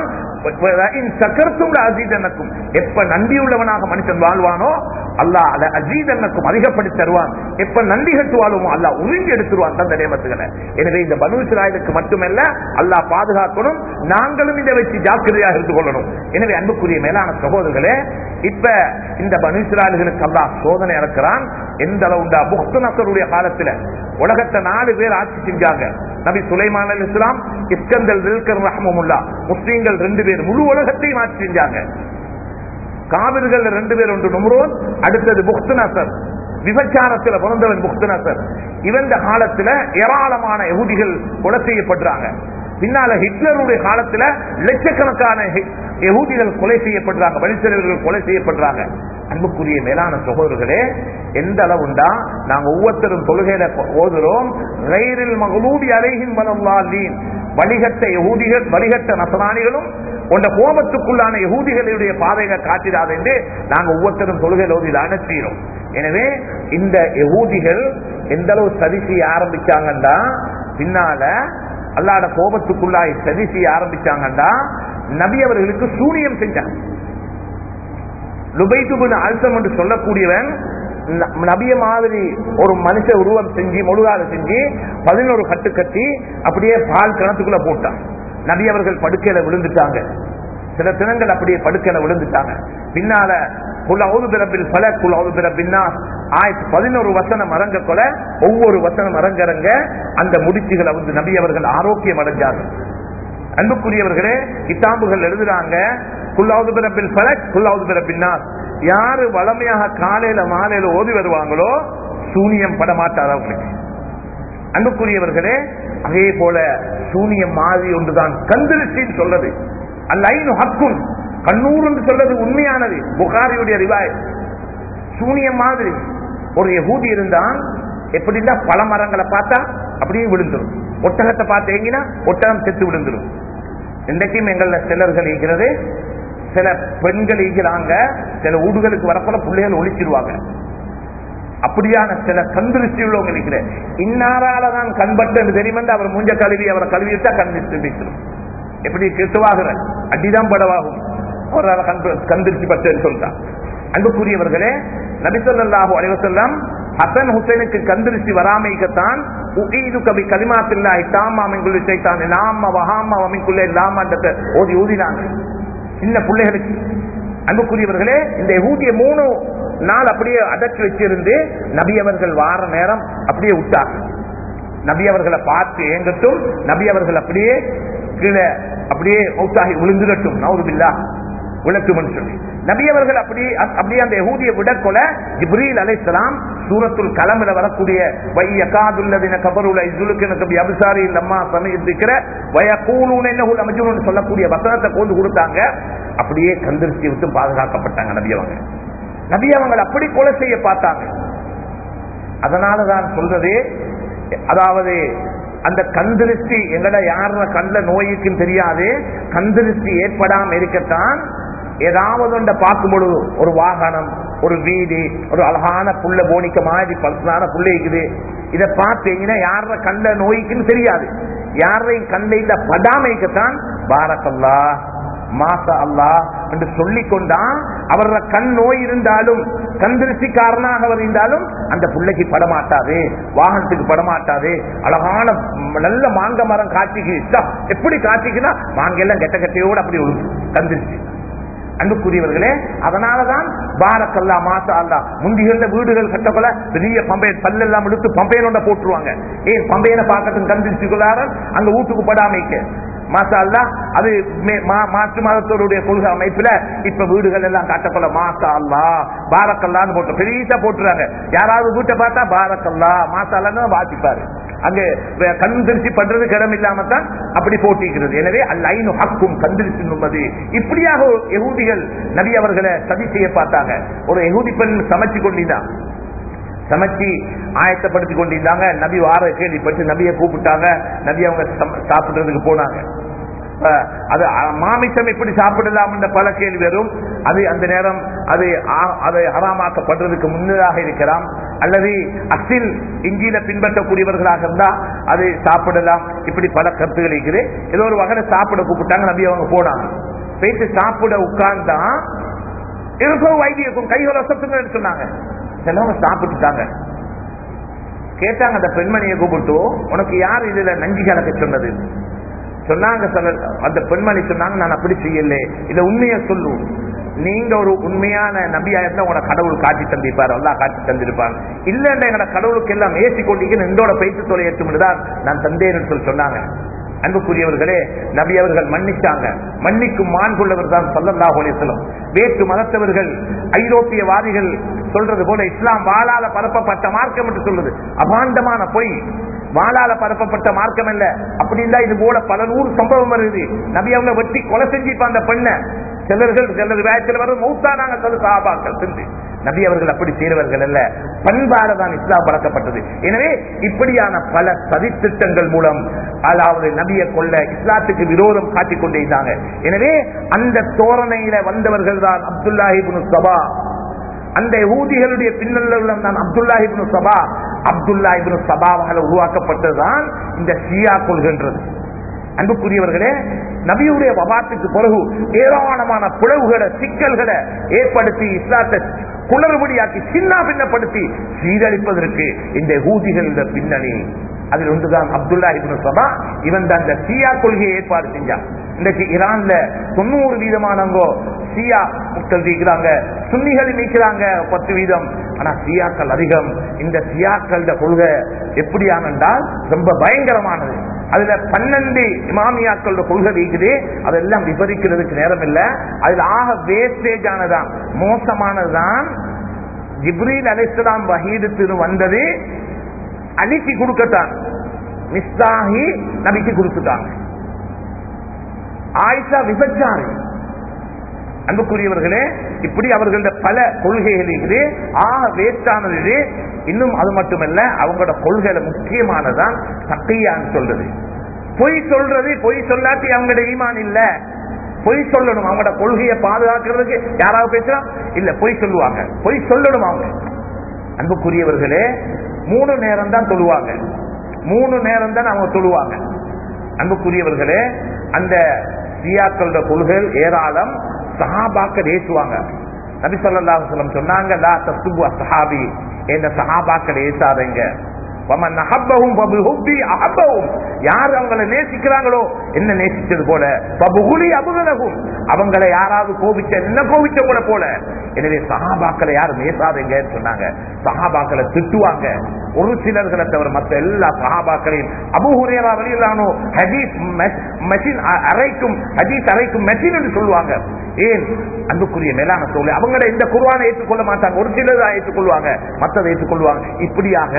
S1: சக்கரத்தும் அஜீதனுக்கும் எப்ப நன்றியுள்ளவனாக மனுஷன் வாழ்வானோ அல்லாஹ் அதை அஜீதனுக்கும் அதிகப்படுத்தி தருவான் எப்ப நன்றி கட்டு வாழ்வோமோ அல்லாஹ் உறிஞ்சி எடுத்துருவான் அந்த நியமத்துகளை எனவே இந்த பனு இஸ்ராயலுக்கு மட்டுமல்ல அல்லாஹ் பாதுகாக்கணும் நாங்களும் இதை வச்சு ஜாக்கிரதையாக இருந்து கொள்ளணும் எனவே அன்புக்குரிய மேலான சகோதரர்களே இப்ப இந்த பனு இஸ்ராயல்களுக்கு அல்லாஹ் சோதனை இறக்குறான் எந்த அளவுண்டா புக்து நசருடைய காலத்துல உலகத்தை நாலு பேர் ஆட்சி செஞ்சாங்க நபி சுலைமான் அலி இஸ்லாம் இஸ்கந்தல் தில்கர் ரஹமுல்லா முஸ்லீம்கள் ரெண்டு பேர் முழு உலகத்தையும் ஆட்சி செஞ்சாங்க காவிர்கள் ரெண்டு பேர் ஒன்று நும்ரோன் அடுத்தது புக்துநசர் விபச்சாரத்தில் பிறந்தவன் புக்துநசர் இவந்த காலத்துல ஏராளமான யகுதிகள் கொலை செய்யப்படுறாங்க பின்னால ஹிட்லருடைய காலத்துல லட்சக்கணக்கான ஹி- யகூதிகள் கொலை செய்யப்படுறாங்க வழித்தலைவர்கள் கொலை செய்யப்படுறாங்க அன்புக்குரிய மேலான சகோதரர்களே எந்த அளவுண்டா நாங்க ஒவ்வொருத்தரும் தொழுகையில ஓதுறோம் ரயிலில் மகளூடி அலைகின் பலவாலீன் வழிகட்ட யகூதிகள் வழிகட்ட நசராணிகளும் உண்ட கோபத்துக்குள்ளான யகூதிகளுடைய பாதைகளை காட்டிடாது என்று நாங்க ஒவ்வொருத்தரும் தொழுகையில் ஓதி அனுப்பிடுறோம் எனவே இந்த யகூதிகள் எந்த அளவு சதி செய்ய ஆரம்பிச்சாங்கன்னா பின்னால அல்லாட கோபத்துக்குள்ளாய் சதி செய்ய ஆரம்பிச்சாங்கன்னா நபி அவர்களுக்கு சூனியம் செஞ்சாங்க லுபைதுபின் அல்சம் என்று சொல்லக்கூடியவன் ந- நபிய மாதிரி ஒரு மனுஷ உருவம் செஞ்சு முழுகால செஞ்சு பதினோரு கட்டு கட்டி அப்படியே பால் கிணத்துக்குள்ள போட்டான் நபி அவர்கள் படுக்கையில விழுந்துட்டாங்க சில தினங்கள் அப்படியே படுக்கையில விழுந்துட்டாங்க பின்னால குலவுது பிறப்பில் பல குலவுது பிறப்பின்னா ஆயிரத்தி பதினோரு வசனம் அரங்க கொல ஒவ்வொரு வசனம் அரங்கரங்க அந்த முடிச்சுகளை வந்து நபி அவர்கள் ஆரோக்கியம் அடைஞ்சாங்க அன்புக்குரியவர்களே கிதாபுகள் எழுதுறாங்க குல்லாவது பிறப்பில் பலக் குல்லாவது பிறப்பின்னா யாரு வளமையாக காலையில மாலையில ஓதி வருவாங்களோ சூனியம் பட மாட்டார் அவங்களுக்கு அன்புக்குரியவர்களே அதே போல சூனியம் மாதிரி ஒன்றுதான் கந்திருச்சின்னு சொல்றது அல்லைனு ஹக்கும் கண்ணூர் என்று சொல்றது உண்மையானது புகாரியுடைய ரிவாய் சூனியம் மாதிரி ஒரு யகூதி இருந்தான் எப்படின்னா பல மரங்களை பார்த்தா அப்படியே விழுந்துரும் ஒட்டகத்தை பார்த்து ஏங்கினா ஒட்டகம் செத்து விழுந்துரும் இன்றைக்கும் எங்கள சிலர்கள் ஈகிறது சில பெண்கள் ஈகிறாங்க சில ஊடுகளுக்கு வரப்போல பிள்ளைகள் ஒழிச்சிருவாங்க அப்படியான சில கண்திருஷ்டி உள்ளவங்க இருக்கிற இன்னாராலதான் கண்பட்டு தெரியுமென்று அவர் மூஞ்ச கழுவி அவரை கழுவி விட்டா கண் திரும்பிச்சிடும் எப்படி கிறிஸ்துவாகிற அடிதான் படவாகும் அவரால் கண் கண்திருஷ்டி பட்டு சொல்லிட்டான் அன்புக்குரியவர்களே நபிசல்லாஹு அலைவசல்லாம் ஹசன் ஹுசைனுக்கு கந்திருஷ்டி வராமைக்கத்தான் உகீது கவி கலிமாத்தில்லாய் தாமா மிங்குள்ளி சைத்தான் நாம வகாம வமிக்குள்ளே லாமாண்டத்தை ஓதி ஊதினாங்க சின்ன பிள்ளைகளுக்கு அன்புக்குரியவர்களே இந்த ஊதிய மூணு நாள் அப்படியே அடக்கி வச்சிருந்து நபி அவர்கள் வார நேரம் அப்படியே விட்டார் நபி அவர்களை பார்த்து ஏங்கட்டும் நபி அவர்கள் அப்படியே கீழே அப்படியே மௌத்தாகி விழுந்துடட்டும் நவுதுபில்லா விளக்கும்னு சொல்லி நபி அவர்கள் அப்படி அப்படியே அந்த யகூதிய விடக்கொல ஜிப்ரீல் அலைஹிஸ்ஸலாம் சூரத்துல் கலமில வரக்கூடிய வையகாதுல்லதின கபருல இசுலுக்கு நபி அபிசாரி லம்மா சமயத்திக்கிற வயகூலூன இன்னஹு லமஜ்னூன் சொல்லக்கூடிய வசனத்தை கொண்டு கொடுத்தாங்க அப்படியே கந்திருஷ்டி விட்டு பாதுகாக்கப்பட்டாங்க நபி அவங்க நபி அவங்க அப்படி கொலை செய்ய பார்த்தாங்க அதனாலதான் சொல்றது அதாவது அந்த கந்திருஷ்டி எங்கட யார கண்ட நோய்க்கும் தெரியாது கந்திருஷ்டி ஏற்படாம இருக்கத்தான் ஏதாவது ஒன்றை பார்க்கும் பொழுது ஒரு வாகனம் ஒரு வீடு ஒரு அழகான புள்ள போனிக்க மாதிரி பல்சனான புள்ள இருக்குது இதை பார்த்தீங்கன்னா யார கண்ட நோய்க்குன்னு தெரியாது யாரையும் கண்ட இல்ல படாமைக்கத்தான் பாரக்கல்லா மாசா அல்லா என்று சொல்லிக் கொண்டான் அவர கண் நோய் இருந்தாலும் கந்திருஷ்டிக்காரனாக அவர் இருந்தாலும் அந்த பிள்ளைக்கு படமாட்டாது வாகனத்துக்கு படமாட்டாது அழகான நல்ல மாங்க மரம் காட்சிக்கு எப்படி காட்சிக்குன்னா மாங்க எல்லாம் கெட்ட கட்டையோடு அப்படி விழுந்து கந்திருஷ்டி அன்புக்குரியவர்களே அதனாலதான் பாரக்கல்லா மாசா அல்லா முந்திகள வீடுகள் கட்டப்பல பெரிய பம்பை பல்லெல்லாம் எடுத்து பம்பையனோட போட்டுருவாங்க ஏன் பம்பையனை பார்க்கட்டும் கந்திருச்சுக்குள்ளாரன் அங்க வீட்டுக்கு படாமைக்க மாசா அல்லா அது மாற்று மதத்தோருடைய கொள்கை அமைப்புல இப்ப வீடுகள் எல்லாம் காட்டப்பல மாசா அல்லா பாரக்கல்லான்னு போட்டு பெரியசா போட்டுறாங்க யாராவது வீட்டை பார்த்தா பாரக்கல்லா மாசா அல்லான்னு வாசிப்பாரு அங்க கண் திருச்சி பண்றதுக்கு இடம் இல்லாம தான் அப்படி போட்டிக்கிறது எனவே அல்லைனு ஹக்கும் கந்திருச்சி நும்மது இப்படியாக எகூதிகள் நபி அவர்களை சதி செய்ய பார்த்தாங்க ஒரு எகூதி பெண் சமைச்சு கொண்டிருந்தான் சமைச்சு ஆயத்தப்படுத்தி கொண்டிருந்தாங்க நபி வார கேள்விப்பட்டு நபியை கூப்பிட்டாங்க நபி அவங்க சாப்பிடுறதுக்கு போனாங்க அது மாமிசம் எப்படி சாப்பிடலாம் என்ற பல கேள்வி வரும் அது அந்த நேரம் அது அது ஹராமாக்கப்படுறதுக்கு முன்னதாக இருக்கலாம் அல்லது அசில் இஞ்சியில பின்பற்றக்கூடியவர்களாக இருந்தா அது சாப்பிடலாம் இப்படி பல கருத்துகள் இருக்குது ஏதோ ஒரு வகையில சாப்பிட கூப்பிட்டாங்க நபி அவங்க போனாங்க போயிட்டு சாப்பிட உட்கார்ந்தா இருக்கும் வைத்தியக்கும் கைகள் வசத்துங்கன்னு சொன்னாங்க சிலவங்க சாப்பிட்டுட்டாங்க கேட்டாங்க அந்த பெண்மணியை கூப்பிட்டு உனக்கு யார் இதுல நஞ்சு கலக்க சொன்னது சொன்னாங்க அந்த பெண்மணி சொன்னாங்க நான் அப்படி செய்யல இத உண்மைய சொல்லு நீங்க ஒரு உண்மையான நபியா இருந்தா உன கடவுள் காட்சி தந்திருப்பார் அல்லா காட்சி தந்திருப்பார் இல்ல எங்கட கடவுளுக்கு எல்லாம் ஏசி கொண்டீங்க எந்தோட பயிற்சி தொலை ஏற்றுதான் நான் தந்தேன்னு சொல்லி சொன்னாங்க அன்புக்குரியவர்களே நபி அவர்கள் மன்னிச்சாங்க மன்னிக்கும் மாண்புள்ளவர் தான் சல்லல்லா அலிஸ்லம் வேற்று மதத்தவர்கள் ஐரோப்பியவாதிகள் சொல்றது போல இஸ்லாம் வாழால பரப்பப்பட்ட மார்க்கம் என்று சொல்றது அபாண்டமான பொய் வாழால பரப்பப்பட்ட மார்க்கம் அல்ல அப்படின்னா இது போல பல நூறு சம்பவம் வருது நபி அவங்க வெட்டி கொலை செஞ்சிப்ப அந்த பெண்ண சிலர்கள் சிலர் வேகத்தில் வரும் மூத்தானாங்க சொல்லு சாபாக்கள் செஞ்சு நபி அவர்கள் அப்படி செய்தவர்கள் அல்ல பண்பாடு தான் இஸ்லாம் பழக்கப்பட்டது எனவே இப்படியான பல சதித்திட்டங்கள் மூலம் அதாவது நபியை கொள்ள இஸ்லாத்துக்கு விரோதம் காட்டிக் கொண்டே இருந்தாங்க எனவே அந்த தோரணையில வந்தவர்கள் தான் அப்துல்லாஹிபுனு சபா அந்த ஊதிகளுடைய பின்னல்லம் தான் அப்துல்லாஹிபுனு சபா அப்துல்லாஹிபுனு சபாவால் உருவாக்கப்பட்டதுதான் இந்த ஷியா கொள்கின்றது அன்புக்குரியவர்களே நபியுடைய வபாத்துக்கு பிறகு ஏராளமான பிளவுகளை சிக்கல்களை ஏற்படுத்தி இஸ்லாத்தை குளறுபடியாக்கி சின்ன பின்னப்படுத்தி சீரழிப்பதற்கு இந்த ஊதிகள் பின்னணி அதில் ஒன்றுதான் அப்துல்லா இபின் சபா இவன் தான் இந்த சியா கொள்கையை ஏற்பாடு செஞ்சான் இன்றைக்கு ஈரான்ல தொண்ணூறு வீதமானவங்க சியா மக்கள் இருக்கிறாங்க சுன்னிகள் நீக்கிறாங்க பத்து வீதம் ஆனா சியாக்கள் அதிகம் இந்த சியாக்கள் கொள்கை எப்படியானென்றால் ரொம்ப பயங்கரமானது அதுல பன்னெண்டு இமாமியாக்களோட கொள்கை இருக்குது அதெல்லாம் விவரிக்கிறதுக்கு நேரம் இல்ல அதுல ஆக வேஸ்டேஜ் ஆனதான் மோசமானதுதான் ஜிப்ரீல் அலிஸ்லாம் வஹீதுக்கு வந்தது அலிக்கு கொடுக்கத்தான் மிஸ்தாகி நபிக்கு கொடுத்துட்டாங்க ஆயிஷா விபச்சாரி அன்புக்குரியவர்களே இப்படி அவர்களோட பல கொள்கைகள் இருக்குது ஆக வேஸ்டானது இது இன்னும் அது மட்டுமல்ல அவங்களோட கொள்கையில முக்கியமானதான் சக்கையான்னு சொல்றது பொய் சொல்றது பொய் சொல்லாட்டி அவங்களோட ஈமான் இல்ல பொய் சொல்லணும் அவங்களோட கொள்கையை பாதுகாக்கிறதுக்கு யாராவது பேசுறா இல்ல பொய் சொல்லுவாங்க பொய் சொல்லணும் அவங்க அன்புக்குரியவர்களே மூணு நேரம் தான் தொழுவாங்க மூணு நேரம் தான் அவங்க தொழுவாங்க அன்புக்குரியவர்களே அந்த சியாக்களோட கொள்கைகள் ஏராளம் சஹாபாக்கள் ஏசுவாங்க நபி ஸல்லல்லாஹு அலைஹி வஸல்லம் சொன்னாங்க லா தஸ்துபு அஸ்ஹாபி என்ற சஹாபாக்கள் ஏசாதீங்க வமன் அஹப்பஹும் ஃபபிஹுப்பி அஹப்பஹும் யார் அவங்களை நேசிக்கிறாங்களோ என்ன நேசிச்சது போல ஃபபுகுலி அபுகலகும் அவங்களை யாராவது கோபிச்ச என்ன கோபிச்ச கூட போல எனவே சஹாபாக்களை யாரும் நேசாதீங்கன்னு சொன்னாங்க சஹாபாக்களை திட்டுவாங்க ஒரு சிலர்களை தவிர மற்ற எல்லா சஹாபாக்களையும் அபு ஹுரேரா வெளியிலானோ ஹதீஸ் மெஷின் அரைக்கும் ஹதீஸ் அரைக்கும் மெஷின் என்று சொல்லுவாங்க ஏன் அன்புக்குரிய மேலான சொல்லு அவங்கள இந்த குர்வானை ஏற்றுக்கொள்ள மாட்டாங்க ஒரு சிலர் தான் ஏற்றுக்கொள்வாங்க மற்றதை ஏற்றுக்கொள்வாங்க இப்படியாக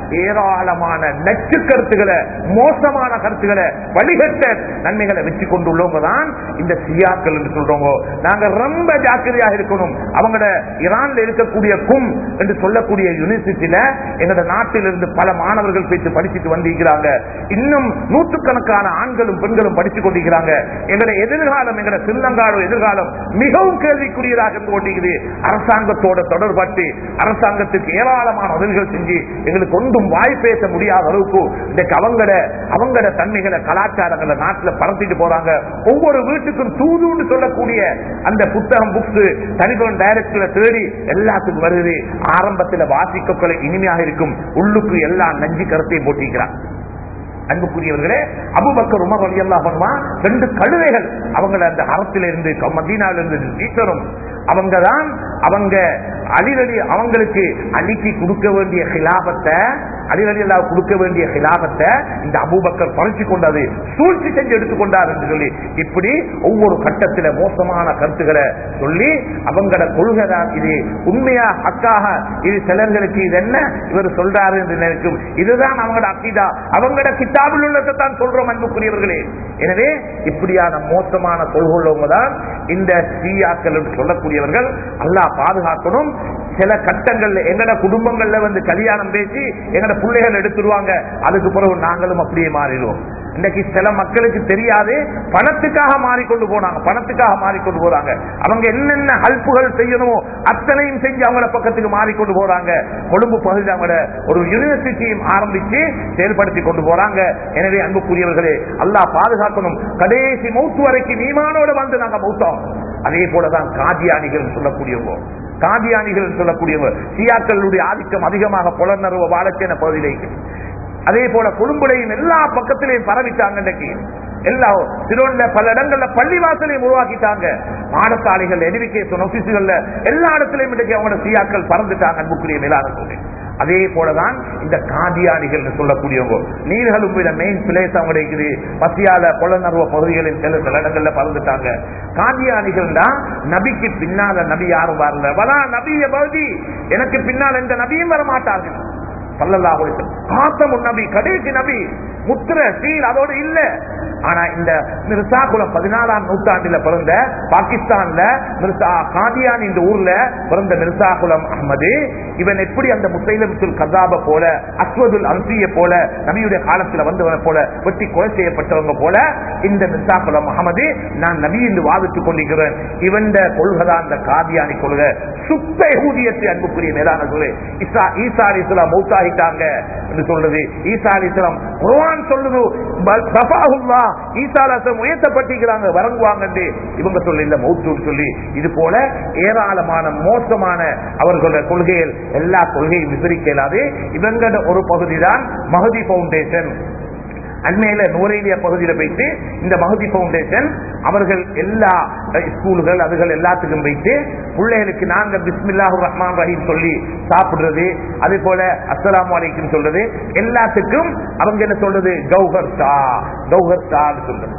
S1: ஏராளமான நச்சு கருத்துக்களை மோசமான கருத்துக்களை வழிகட்ட நன்மைகளை வச்சு கொண்டுள்ளவங்க தான் இந்த சியாக்கள் என்று சொல்றவங்க நாங்க ரொம்ப ஜாக்கிரதையாக இருக்கணும் அவங்களோட ஈரான்ல இருக்கக்கூடிய கும் என்று சொல்லக்கூடிய யூனிவர்சிட்டியில எங்களோட நாட்டிலிருந்து பல மாணவர்கள் பேச்சு படிச்சுட்டு வந்திருக்கிறாங்க இன்னும் நூற்றுக்கணக்கான ஆண்களும் பெண்களும் படித்துக் கொண்டிருக்கிறாங்க எங்களுடைய எதிர்காலம் எங்களுடைய சின்னங்காடு எதிர்காலம் மிகவும் கேள்விக்குரியதாக இருந்து கொண்டிருக்குது அரசாங்கத்தோட தொடர்பட்டு அரசாங்கத்துக்கு ஏராளமான உதவிகள் செஞ்சு எங்களுக்கு ஒன்றும் வாய் பேச முடியாத அளவுக்கு இன்றைக்கு அவங்கள அவங்கள தன்மைகளை கலாச்சாரங்களை நாட்டுல பரத்திட்டு போறாங்க ஒவ்வொரு வீட்டுக்கும் தூதுன்னு சொல்லக்கூடிய அந்த புத்தகம் புக்ஸ் தனிபவன் டைரக்டர்ல தேடி எல்லாத்துக்கும் வருது ஆரம்பத்தில் வாசிக்கொள்ள இனிமையாக இருக்கும் உள்ளுக்கு எல்லா நஞ்சு கருத்தையும் போட்டிருக்கிறான் அன்புக்குரியவர்களே அபுபக்கர் உமர் அலி அல்லா ரெண்டு கழுதைகள் அவங்கள அந்த அறத்தில இருந்து மதீனாவில இருந்து டீச்சரும் அவங்க தான் அவங்க அலிரலி அவங்களுக்கு அலிக்கு கொடுக்க வேண்டிய ஹிலாபத்தை அலிரலி அல்லா கொடுக்க வேண்டிய ஹிலாபத்தை இந்த அபூபக்கர் பறிச்சு கொண்டது சூழ்ச்சி செஞ்சு எடுத்துக்கொண்டார் என்று சொல்லி இப்படி ஒவ்வொரு கட்டத்தில மோசமான கருத்துக்களை சொல்லி அவங்களோட கொள்கை தான் இது உண்மையா ஹக்காக இது சிலர்களுக்கு இது என்ன இவர் சொல்றாரு என்று நினைக்கும் இதுதான் அவங்களோட அக்கீதா அவங்களோட கிதாபில் உள்ளதை தான் சொல்றோம் அன்புக்குரியவர்களே எனவே இப்படியான மோசமான கொள்கொள்ளவங்க தான் இந்த சீயாக்கள் என்று சொல்லக்கூடியவர்கள் அல்லாஹ் பாதுகாக்கணும் சில கட்டங்கள்ல எங்கட குடும்பங்கள்ல வந்து கல்யாணம் பேசி எங்கட பிள்ளைகள் எடுத்துருவாங்க அதுக்கு பிறகு நாங்களும் அப்படியே மாறிடுவோம் இன்னைக்கு சில மக்களுக்கு தெரியாது பணத்துக்காக மாறிக்கொண்டு போனாங்க பணத்துக்காக மாறிக்கொண்டு போறாங்க அவங்க என்னென்ன ஹல்ப்புகள் செய்யணுமோ அத்தனையும் செஞ்சு அவங்கள பக்கத்துக்கு மாறிக்கொண்டு போறாங்க கொழும்பு பகுதியில் அவங்கள ஒரு யூனிவர்சிட்டியும் ஆரம்பிச்சு செயல்படுத்தி கொண்டு போறாங்க எனவே அன்புக்குரியவர்களே அல்லாஹ் பாதுகாக்கணும் கடைசி மௌத்து வரைக்கும் ஈமானோட வந்து நாங்க மௌத்தோம் அதே போலதான் காதியானிகள் சொல்லக்கூடியவங்க காதியானிகள் சொல்லக்கூடியவங்க சியாக்களுடைய ஆதிக்கம் அதிகமாக புலனர்வ வாழச்சேன பகுதியிலே அதே போல கொழும்புலையும் எல்லா பக்கத்திலையும் பரவிட்டாங்க இன்னைக்கு எல்லா திருவண்ண பல இடங்கள்ல பள்ளிவாசலையும் உருவாக்கிட்டாங்க பாடசாலைகள் எஜுகேஷன் ஆபீஸுகள்ல எல்லா இடத்திலையும் இன்னைக்கு அவங்களோட சியாக்கள் பறந்துட்டாங்க அன்புக்குரிய மேலான சொல்லி அதே போலதான் இந்த காதியானிகள் சொல்லக்கூடியவங்க நீர்களும் மெயின் பிளேஸ் அவங்க இருக்குது பசியால புலனர்வ பகுதிகளில் சில சில இடங்கள்ல பறந்துட்டாங்க காதியானிகள் தான் நபிக்கு பின்னால நபி யாரும் வரல வலா நபிய பகுதி எனக்கு பின்னால் எந்த நபியும் வர மாட்டார்கள் சல்லல்லாஹு அலைஹி வஸல்லம் காத்தமுன் நபி கடைசி நபி முத்திர சீல் அதோடு இல்ல ஆனா இந்த மிர்சா குலம் பதினாலாம் நூற்றாண்டுல பிறந்த பாகிஸ்தான்ல மிர்சா காதியான் இந்த ஊர்ல பிறந்த மிர்சா குலம் அஹமது இவன் எப்படி அந்த முசைலம் கதாப போல அஸ்வதுல் அன்சிய போல நபியுடைய காலத்துல வந்தவன போல வெட்டி கொலை செய்யப்பட்டவங்க போல இந்த மிர்சா குலம் அகமது நான் நபி என்று வாதிட்டுக் கொண்டிருக்கிறேன் இவன் கொள்கைதான் அந்த காதியானி கொள்கை சுத்த யூதியத்தை அன்புக்குரிய மேலான சொல்லு இசா ஈசா அலி இஸ்லாம் மௌத்தாகிட்டாங்க என்று சொல்றது ஈசா அலி இஸ்லாம் குர்ஆன் சொல்லுது பல் சஃபாஹுல்லா ஈசா அலி இஸ்லாம் உயர்த்தப்பட்டிருக்கிறாங்க வரங்குவாங்க என்று இவங்க சொல்ல இல்ல மௌத்துன்னு சொல்லி இது போல ஏராளமான மோசமான அவர்களுடைய கொள்கைகள் எல்லா கொள்கையும் விவரிக்க இயலாது இவங்களோட ஒரு பகுதி தான் மகதி பவுண்டேஷன் அண்மையில நூரேலியா பகுதியில போயிட்டு இந்த மகதி பவுண்டேஷன் அவர்கள் எல்லா அஹ், ஸ்கூல்கள் அதுகள் எல்லாத்துக்கும் போயிட்டு பிள்ளைகளுக்கு நாங்க பிஸ்மில்லாஹு ரஹ்மான் ரஹீம் சொல்லி சாப்பிடுறது அதே போல அஸ்ஸலாமு அலைக்கும் சொல்றது எல்லாத்துக்கும் அவங்க என்ன சொல்றது கௌஹர் ஷா கௌஹர் ஷான்னு சொல்றது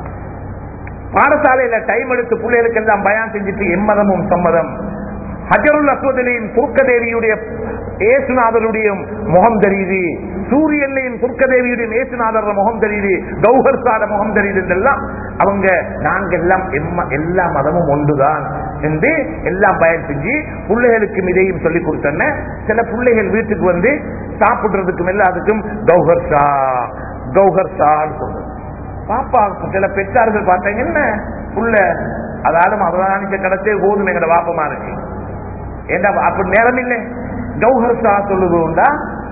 S1: பாடசாலையில டைம் எடுத்து பிள்ளைகளுக்கு எல்லாம் பயான் செஞ்சுட்டு எம்மதமும் சம்மதம் ஹஜருல் அஸ்வதிலையும் துர்க்கதேவியுடைய ஏசுநாதருடைய முகம் தெரியுது சூரியன்லையும் துர்க்கதேவியுடைய ஏசுநாதர் முகம் தெரியுது கௌஹர் சாட முகம் தெரியுது இதெல்லாம் அவங்க நாங்க எல்லாம் எம்ம- எல்லா மதமும் ஒன்றுதான் என்று எல்லாம் பயன் செஞ்சு பிள்ளைகளுக்கும் இதையும் சொல்லி கொடுத்தன சில பிள்ளைகள் வீட்டுக்கு வந்து சாப்பிடுறதுக்கும் எல்லாத்துக்கும் கௌஹர் ஷா கௌஹர் ஷான்னு சொல்றது பாப்பா சில பெற்றார்கள் பார்த்தாங்க என்ன புள்ள அதாவது மதவானிச்ச கடத்தே போதும் எங்கட வாப்பமா இருக்கு ஏண்டா அப்படி நேரம் இல்லை கௌஹர் ஷா சொல்லுது உண்டா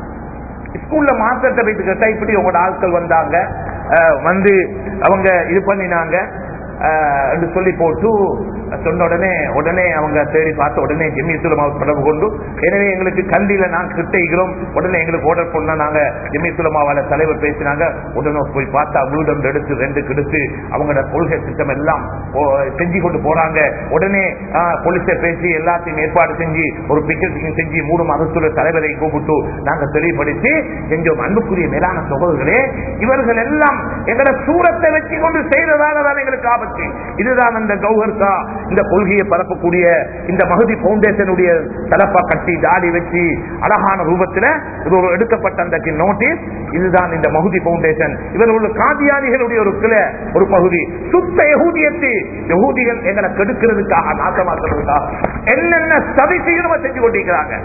S1: ஸ்கூல்ல மாஸ்டர்கிட்ட போயிட்டு கேட்டா இப்படி உங்களோட ஆட்கள் வந்தாங்க அஹ், வந்து அவங்க இது பண்ணினாங்க அஹ், என்று சொல்லி போட்டு சொன்ன உடனே உடனே அவங்க தேடி பார்த்து உடனே ஜெமியத்துல தொடர்பு கொண்டு எனவே எங்களுக்கு கண்டியில நாங்க கிட்ட இருக்கிறோம் உடனே எங்களுக்கு ஆர்டர் பண்ண நாங்க ஜெமியத்துல மாவால தலைவர் பேசினாங்க உடனே போய் பார்த்தா வீடு ஒன்று எடுத்து ரெண்டு கெடுத்து அவங்களோட கொள்கை திட்டம் எல்லாம் ஓ, செஞ்சு கொண்டு போறாங்க உடனே போலீஸை பேசி எல்லாத்தையும் ஏற்பாடு செஞ்சு ஒரு பிக்கெட்டிங் செஞ்சு மூணு மதத்துள்ள தலைவரை கூப்பிட்டு நாங்க தெளிவுபடுத்தி செஞ்சோம் அன்புக்குரிய மேலான சகோதரர்களே இவர்கள் எல்லாம் எங்களோட சூரத்தை வச்சு கொண்டு செய்ததால தான் எங்களுக்கு ஆபத்து இதுதான் அந்த கௌஹர்கா இந்த கொள்கையை பரப்பக்கூடிய இந்த மகுதி பவுண்டேஷனுடைய தலப்பா கட்டி தாடி வச்சு அழகான ரூபத்தில் இது ஒரு எடுக்கப்பட்ட அந்த நோட்டீஸ் இதுதான் இந்த மகுதி பவுண்டேஷன் இவர்கள் காதியானிகளுடைய ஒரு கிளை ஒரு பகுதி சுத்த யகூதியத்தை யகூதிகள் எங்களை கெடுக்கிறதுக்காக நாசமாக்குறதுக்காக என்னென்ன சதி செய்யணுமோ செஞ்சு கொண்டிருக்கிறாங்க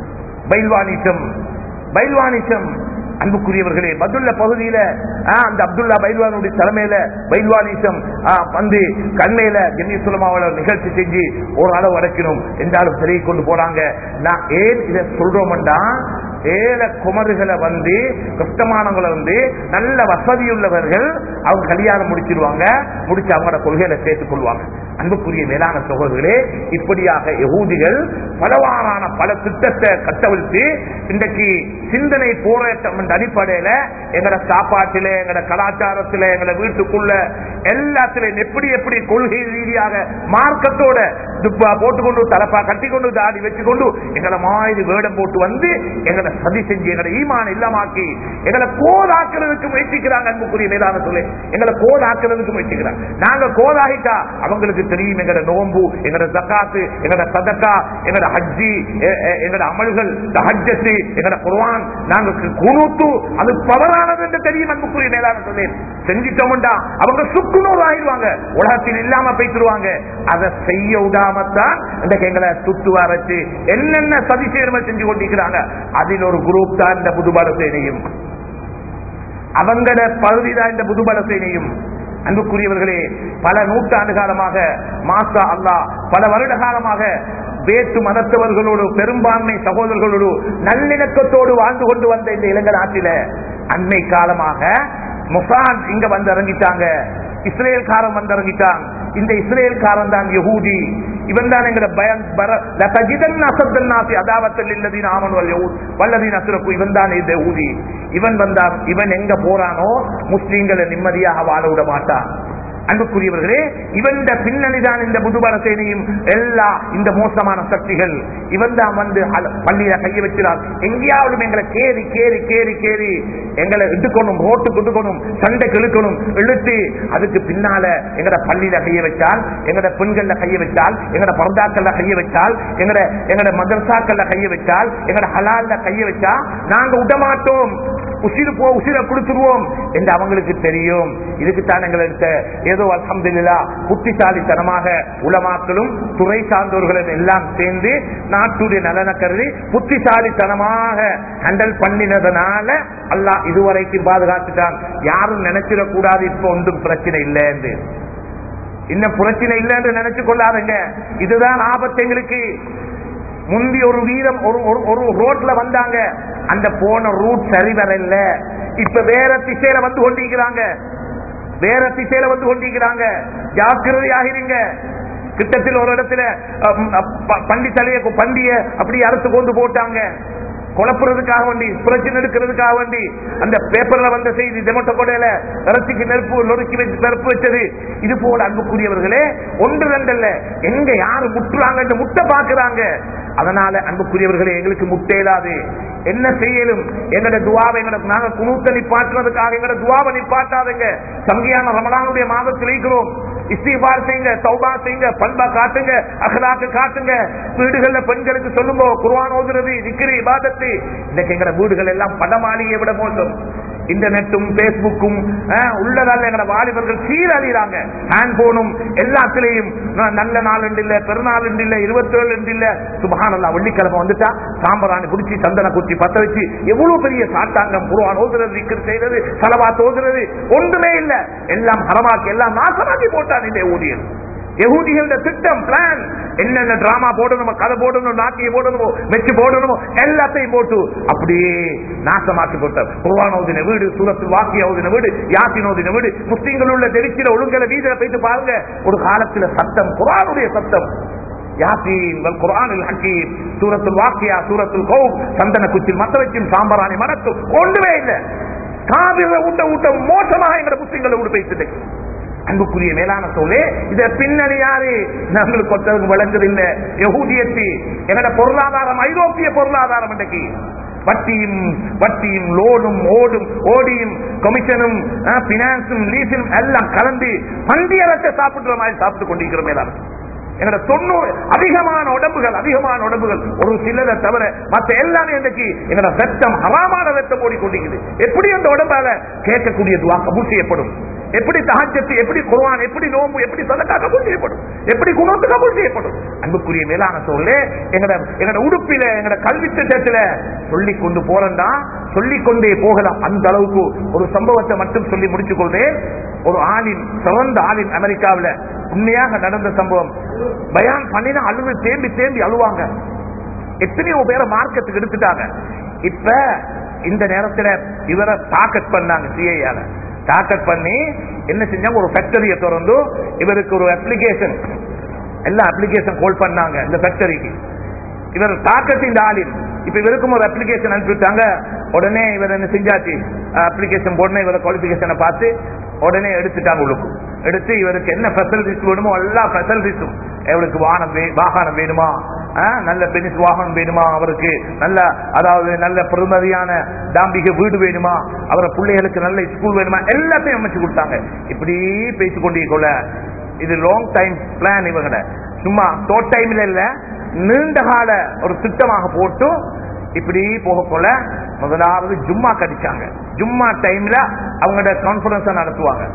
S1: பைல்வானிசம் பைல்வானிசம் அன்புக்குரியவர்களே பதுல்ல பகுதியில ஆ, அந்த அப்துல்லா பைல்வானுடைய தலைமையில பைல்வானிசம் ஆ, வந்து கண்மையில ஜென்னி சுலமாவோட நிகழ்ச்சி செஞ்சு ஒரு அளவு அடைக்கணும் என்றாலும் சிறையை கொண்டு போறாங்க நான் ஏன் இதை சொல்றோம்டா ஏழை குமருகளை வந்து கஷ்டமானவங்களை வந்து நல்ல வசதியுள்ளவர்கள் அவங்க கல்யாணம் முடிச்சிருவாங்க முடிச்சு அவங்களோட கொள்கையில சேர்த்துக் கொள்வாங்க அன்புக்குரிய மேலான சகோதரர்களே இப்படியாக யகூதிகள் பலவாறான பல திட்டத்தை கட்டவிழ்த்து இன்றைக்கு சிந்தனை போராட்டம் என்ற அடிப்படையில எங்கட சாப்பாட்டில எங்கட கலாச்சாரத்தில எங்கட வீட்டுக்குள்ள எல்லாத்திலையும் எப்படி எப்படி கொள்கை ரீதியாக மார்க்கத்தோட துப்பா போட்டுக்கொண்டு தலப்பா கட்டிக்கொண்டு தாடி வச்சுக்கொண்டு எங்களை மாதிரி வேடம் போட்டு வந்து எங்களை சதி செஞ்சு எங்களை ஈமான இல்லமாக்கி எங்களை கோதாக்குறதுக்கு முயற்சிக்கிறாங்க அன்புக்குரிய மேலான சொல்லி எங்களை கோதாக்குறதுக்கு முயற்சிக்கிறாங்க நாங்க கோதாகிட்டா அவங்களுக்கு தெரியும் எங்கட நோம்பு எங்கட ஜக்காத்து எங்கட சதக்கா எங்கட ஹஜ்ஜி எ- எ- எங்கட அமல்கள் ஹஜ்ஜத்து எங்கட குர்ஆன் நாங்க குணூத்து அது பவரானது என்று தெரியும் அன்புக்குரிய மேலான சொல்லி செஞ்சிட்டோம்டா அவங்க சுக்குநூறு ஆயிடுவாங்க உலகத்தில் இல்லாம போய்த்துருவாங்க அதை செய்ய விடாமத்தான் இன்றைக்கு எங்களை சுத்துவா வச்சு என்னென்ன சதி செய்யணுமோ செஞ்சு கொண்டிருக்கிறாங்க அதில் ஒரு குரூப் தான் இந்த புதுபாட சேனையும் அவங்கள பகுதிதான் இந்த புதுபல சேனையும் அன்புக்குரியவர்களே பல நூற்றாண்டு காலமாக மாசா அல்லாஹ் பல வருட காலமாக வேற்று மதத்தவர்களோடு பெரும்பான்மை சகோதரர்களோடு நல்லிணக்கத்தோடு வாழ்ந்து கொண்டு வந்த இந்த இலங்கை நாட்டில அண்மை காலமாக முசான் இங்க வந்து இறங்கிட்டாங்க இஸ்ரேல்காரன் வந்து இறங்கிட்டான் இந்த இஸ்ரேல்காரன் தான் யகூதி இவன் தான் எங்கட பயம் பர லதஜிதன் அசத்தன் நாசி அதாவத்தில் இல்லதீன் ஆமன் வல் யஹூத் வல்லதீன் அசுரப்பு இவன் தான் இந்த யகூதி இவன் வந்தான் இவன் எங்க போறானோ முஸ்லீம்களை நிம்மதியாக வாழ விட மாட்டான் அன்புக்குரியவர்களே இவன் பின்னணிதான் இந்த புதுபல சேனையும் எல்லா இந்த மோசமான சக்திகள் இவன் தான் வந்து அல- பள்ளியில கைய வச்சிடான் எங்கேயாவது எங்களை கேரி கேரி கேரி கேரி எங்களை இட்டுக்கணும் ரோட்டுக்கு இட்டுக்கணும் சண்டைக்கு இழுக்கணும் இழுத்து அதுக்கு பின்னால எங்கட பள்ளியில கைய வச்சால் எங்கட பெண்கள்ல கைய வச்சால் எங்கட பர்தாக்கள்ல கைய வச்சால் எங்கட எங்கட மதரசாக்கள்ல கைய வச்சால் எங்கட ஹலால்ல கைய வச்சா நாங்க விடமாட்டோம் உசிறு போ உசிர கொடுத்துருவோம் என்று அவங்களுக்கு தெரியும் இதுக்குத்தான் எங்களுக்கு ஏதோ அல்ஹம்துலில்லா புத்திசாலித்தனமாக உலமாக்களும் துறை சார்ந்தவர்களும் எல்லாம் சேர்ந்து நாட்டுடைய நலன கருதி புத்திசாலித்தனமாக ஹேண்டல் பண்ணினதுனால அல்லாஹ் இதுவரைக்கும் பாதுகாத்துட்டான் யாரும் நினைச்சிடக்கூடாது இப்ப ஒன்றும் பிரச்சனை இல்லை என்று இன்னும் பிரச்சனை இல்லை என்று நினைச்சு கொள்ளாதுங்க இதுதான் ஆபத்து எங்களுக்கு முந்தி ஒரு வீதம் ஒரு ஒரு- ஒரு ரோட்ல வந்தாங்க அந்த போன ரூட் சரி வரல இப்ப வேற திசையில வந்து கொண்டிருக்கிறாங்க வேற திசையில வந்து கொண்டிருக்கிறாங்க ஜாக்கிரதையாகிறீங்க கிட்டத்தில் ஒரு இடத்துல அஹ், அஹ், ப- பண்டி தலைய பண்டிய அப்படி அறுத்து கொண்டு போட்டாங்க குழப்புறதுக்காக வேண்டி பிரச்சனை எடுக்கிறதுக்காக வேண்டி அந்த பேப்பர்ல வந்த செய்தி டெமோட்டோ கொடையில இறைச்சிக்கு நெருப்பு நொறுக்கி வச்சு நெருப்பு வச்சது இது போல அன்புக்குரியவர்களே ஒன்று ரெண்டல்ல எங்க யாரு முட்டுறாங்க இந்த முட்டை பாக்குறாங்க அதனால அன்புக்குரியவர்களே எங்களுக்கு முட்டையிலாது என்ன செய்யலும் எங்கட துவாவை எங்களுக்கு நாங்க குணூத்த நிப்பாட்டுறதுக்காக எங்கட துவாவை நிப்பாட்டாதுங்க சங்கியான ரமலானுடைய மாதத்தில் இருக்கிறோம் இஸ்திபார் செய்யுங்க தௌபா செய்யுங்க பண்பா காட்டுங்க அகலாக்கு காட்டுங்க வீடுகள்ல பெண்களுக்கு சொல்லுங்க குர்ஆன் ஓதுறது திக்ரி இபாதத்து இன்னைக்கு எங்கட வீடுகள் எல்லாம் படமாளிகை விட மோசம் இன்டர்நெட்டும் பேஸ்புக்கும் உள்ளதால எங்கட வாலிபர்கள் சீரழிறாங்க ஹேண்ட் போனும் எல்லாத்திலையும் ந- நல்ல நாள் இல்ல பெருநாள் இல்ல இருபத்தி ஏழு இல்ல சுபஹானல்லா வெள்ளிக்கிழமை வந்துட்டா சாம்பராணி குடிச்சு சந்தன குச்சி பத்த வச்சு எவ்வளவு பெரிய சாட்டாங்கம் குருவான் ஓதுறது விக்கிர் செய்யறது சலவாத் ஓதுறது ஒன்றுமே இல்ல எல்லாம் ஹரமாக்கி எல்லாம் நாசமாக்கி போட்டான் இந்த ஊழியர் யகூதிகளோட திட்டம் பிளான் என்னென்ன டிராமா போடணுமோ கதை போடணும் நாட்டியம் போடணுமோ மெச்சு போடணுமோ எல்லாத்தையும் போட்டு அப்படியே நாசமாக்கி போட்டார் குர்ஆன் ஓதின வீடு சூரத்து வாக்கிய ஓதின வீடு யாத்தின் ஓதின வீடு முஸ்லீம்கள் உள்ள தெரிச்சில ஒழுங்கல வீதியில போயிட்டு பாருங்க ஒரு காலத்துல சத்தம் குர்ஆனுடைய சத்தம் யாத்தீன் வல் குர்ஆனில் ஹக்கீம் சூரத்துல் வாக்கியா சூரத்துல் கௌம் சந்தன குச்சி மத்த வச்சும் சாம்பராணி மனத்தும் ஒன்றுமே இல்லை காவிர ஊட்ட ஊட்ட மோசமாக எங்களை முஸ்லீம்களை விட்டு பேசிட்டு அன்புக்குரிய மேலான சோழே இத பின்னணி யாரு நம்மளுக்கு ஒருத்தருக்கு விளங்குது இல்ல யகூதியத்தி எங்கட பொருளாதாரம் ஐரோப்பிய பொருளாதாரம் இன்றைக்கு வட்டியும் வட்டியும் லோனும் ஓடும் ஓடியும் கமிஷனும் பினான்ஸும் லீஸும் எல்லாம் கலந்து பந்தியரத்தை சாப்பிடுற மாதிரி சாப்பிட்டு கொண்டிருக்கிற மேலான எங்கட தொண்ணூறு அதிகமான உடம்புகள் அதிகமான உடம்புகள் ஒரு சிலரை தவிர மத்த எல்லாமே இன்றைக்கு எங்கட ரத்தம் ஹராமான ரத்தம் ஓடிக்கொண்டிருக்குது எப்படி அந்த உடம்பால கேட்கக்கூடிய துவா கபூல் செய்யப்படும் எப்படி தஹஜத்து எப்படி குர்ஆன் எப்படி நோம்பு எப்படி சதக்கா கபூல் செய்யப்படும் எப்படி குணத்து கபூல் செய்யப்படும் அன்புக்குரிய மேலான சொல்லே எங்கட எங்கட உடுப்பில எங்கட கல்வி திட்டத்துல சொல்லி கொண்டு போறேன்டா சொல்லிக் கொண்டே போகலாம் அந்த அளவுக்கு ஒரு சம்பவத்தை மட்டும் சொல்லி முடிச்சுக் கொள்றேன் ஒரு ஆளின் சிறந்த ஆளின் அமெரிக்காவுல உண்மையாக நடந்த சம்பவம் பயான் பண்ணினா அழுது தேம்பி தேம்பி அழுவாங்க எத்தனையோ பேரை மார்க்கெட்டுக்கு எடுத்துட்டாங்க இப்ப இந்த நேரத்துல இவரை டாக்கெட் பண்ணாங்க சிஐயால டாக்கெட் பண்ணி என்ன செஞ்சாங்க ஒரு ஃபேக்டரியை திறந்து இவருக்கு ஒரு அப்ளிகேஷன் எல்லா அப்ளிகேஷன் கோல் பண்ணாங்க இந்த ஃபேக்டரிக்கு இவர் தாக்கத்து இந்த ஆளின் இப்ப இவருக்கும் ஒரு அப்ளிகேஷன் அனுப்பிவிட்டாங்க உடனே இவர் என்ன செஞ்சாச்சு அப்ளிகேஷன் போடனே இவர குவாலிபிகேஷனை பார்த்து உடனே எடுத்துட்டாங்க உள்ளுக்கு எடுத்து இவருக்கு என்ன ஃபெசிலிட்டிஸ் வேணுமோ எல்லா ஃபெசிலிட்டிஸும் இவருக்கு வாகனம் வே- வாகனம் வேணுமா ஆ, நல்ல பெனிஸ் வாகனம் வேணுமா அவருக்கு நல்ல அதாவது நல்ல பெருமதியான தாம்பிக வீடு வேணுமா அவர பிள்ளைகளுக்கு நல்ல ஸ்கூல் வேணுமா எல்லாத்தையும் அமைச்சு கொடுத்தாங்க இப்படி பேசிக்கொண்டே கொள்ள இது லாங் டைம் பிளான் இவங்கட சும்மா ஷார்ட் டைம்ல இல்ல நீண்ட கால ஒரு திட்டமாக போட்டு இப்படி போக போல முதலாவது ஜும்மா கடிச்சாங்க ஜும்மா டைம்ல அவங்களோட கான்பரன்ஸ் நடத்துவாங்க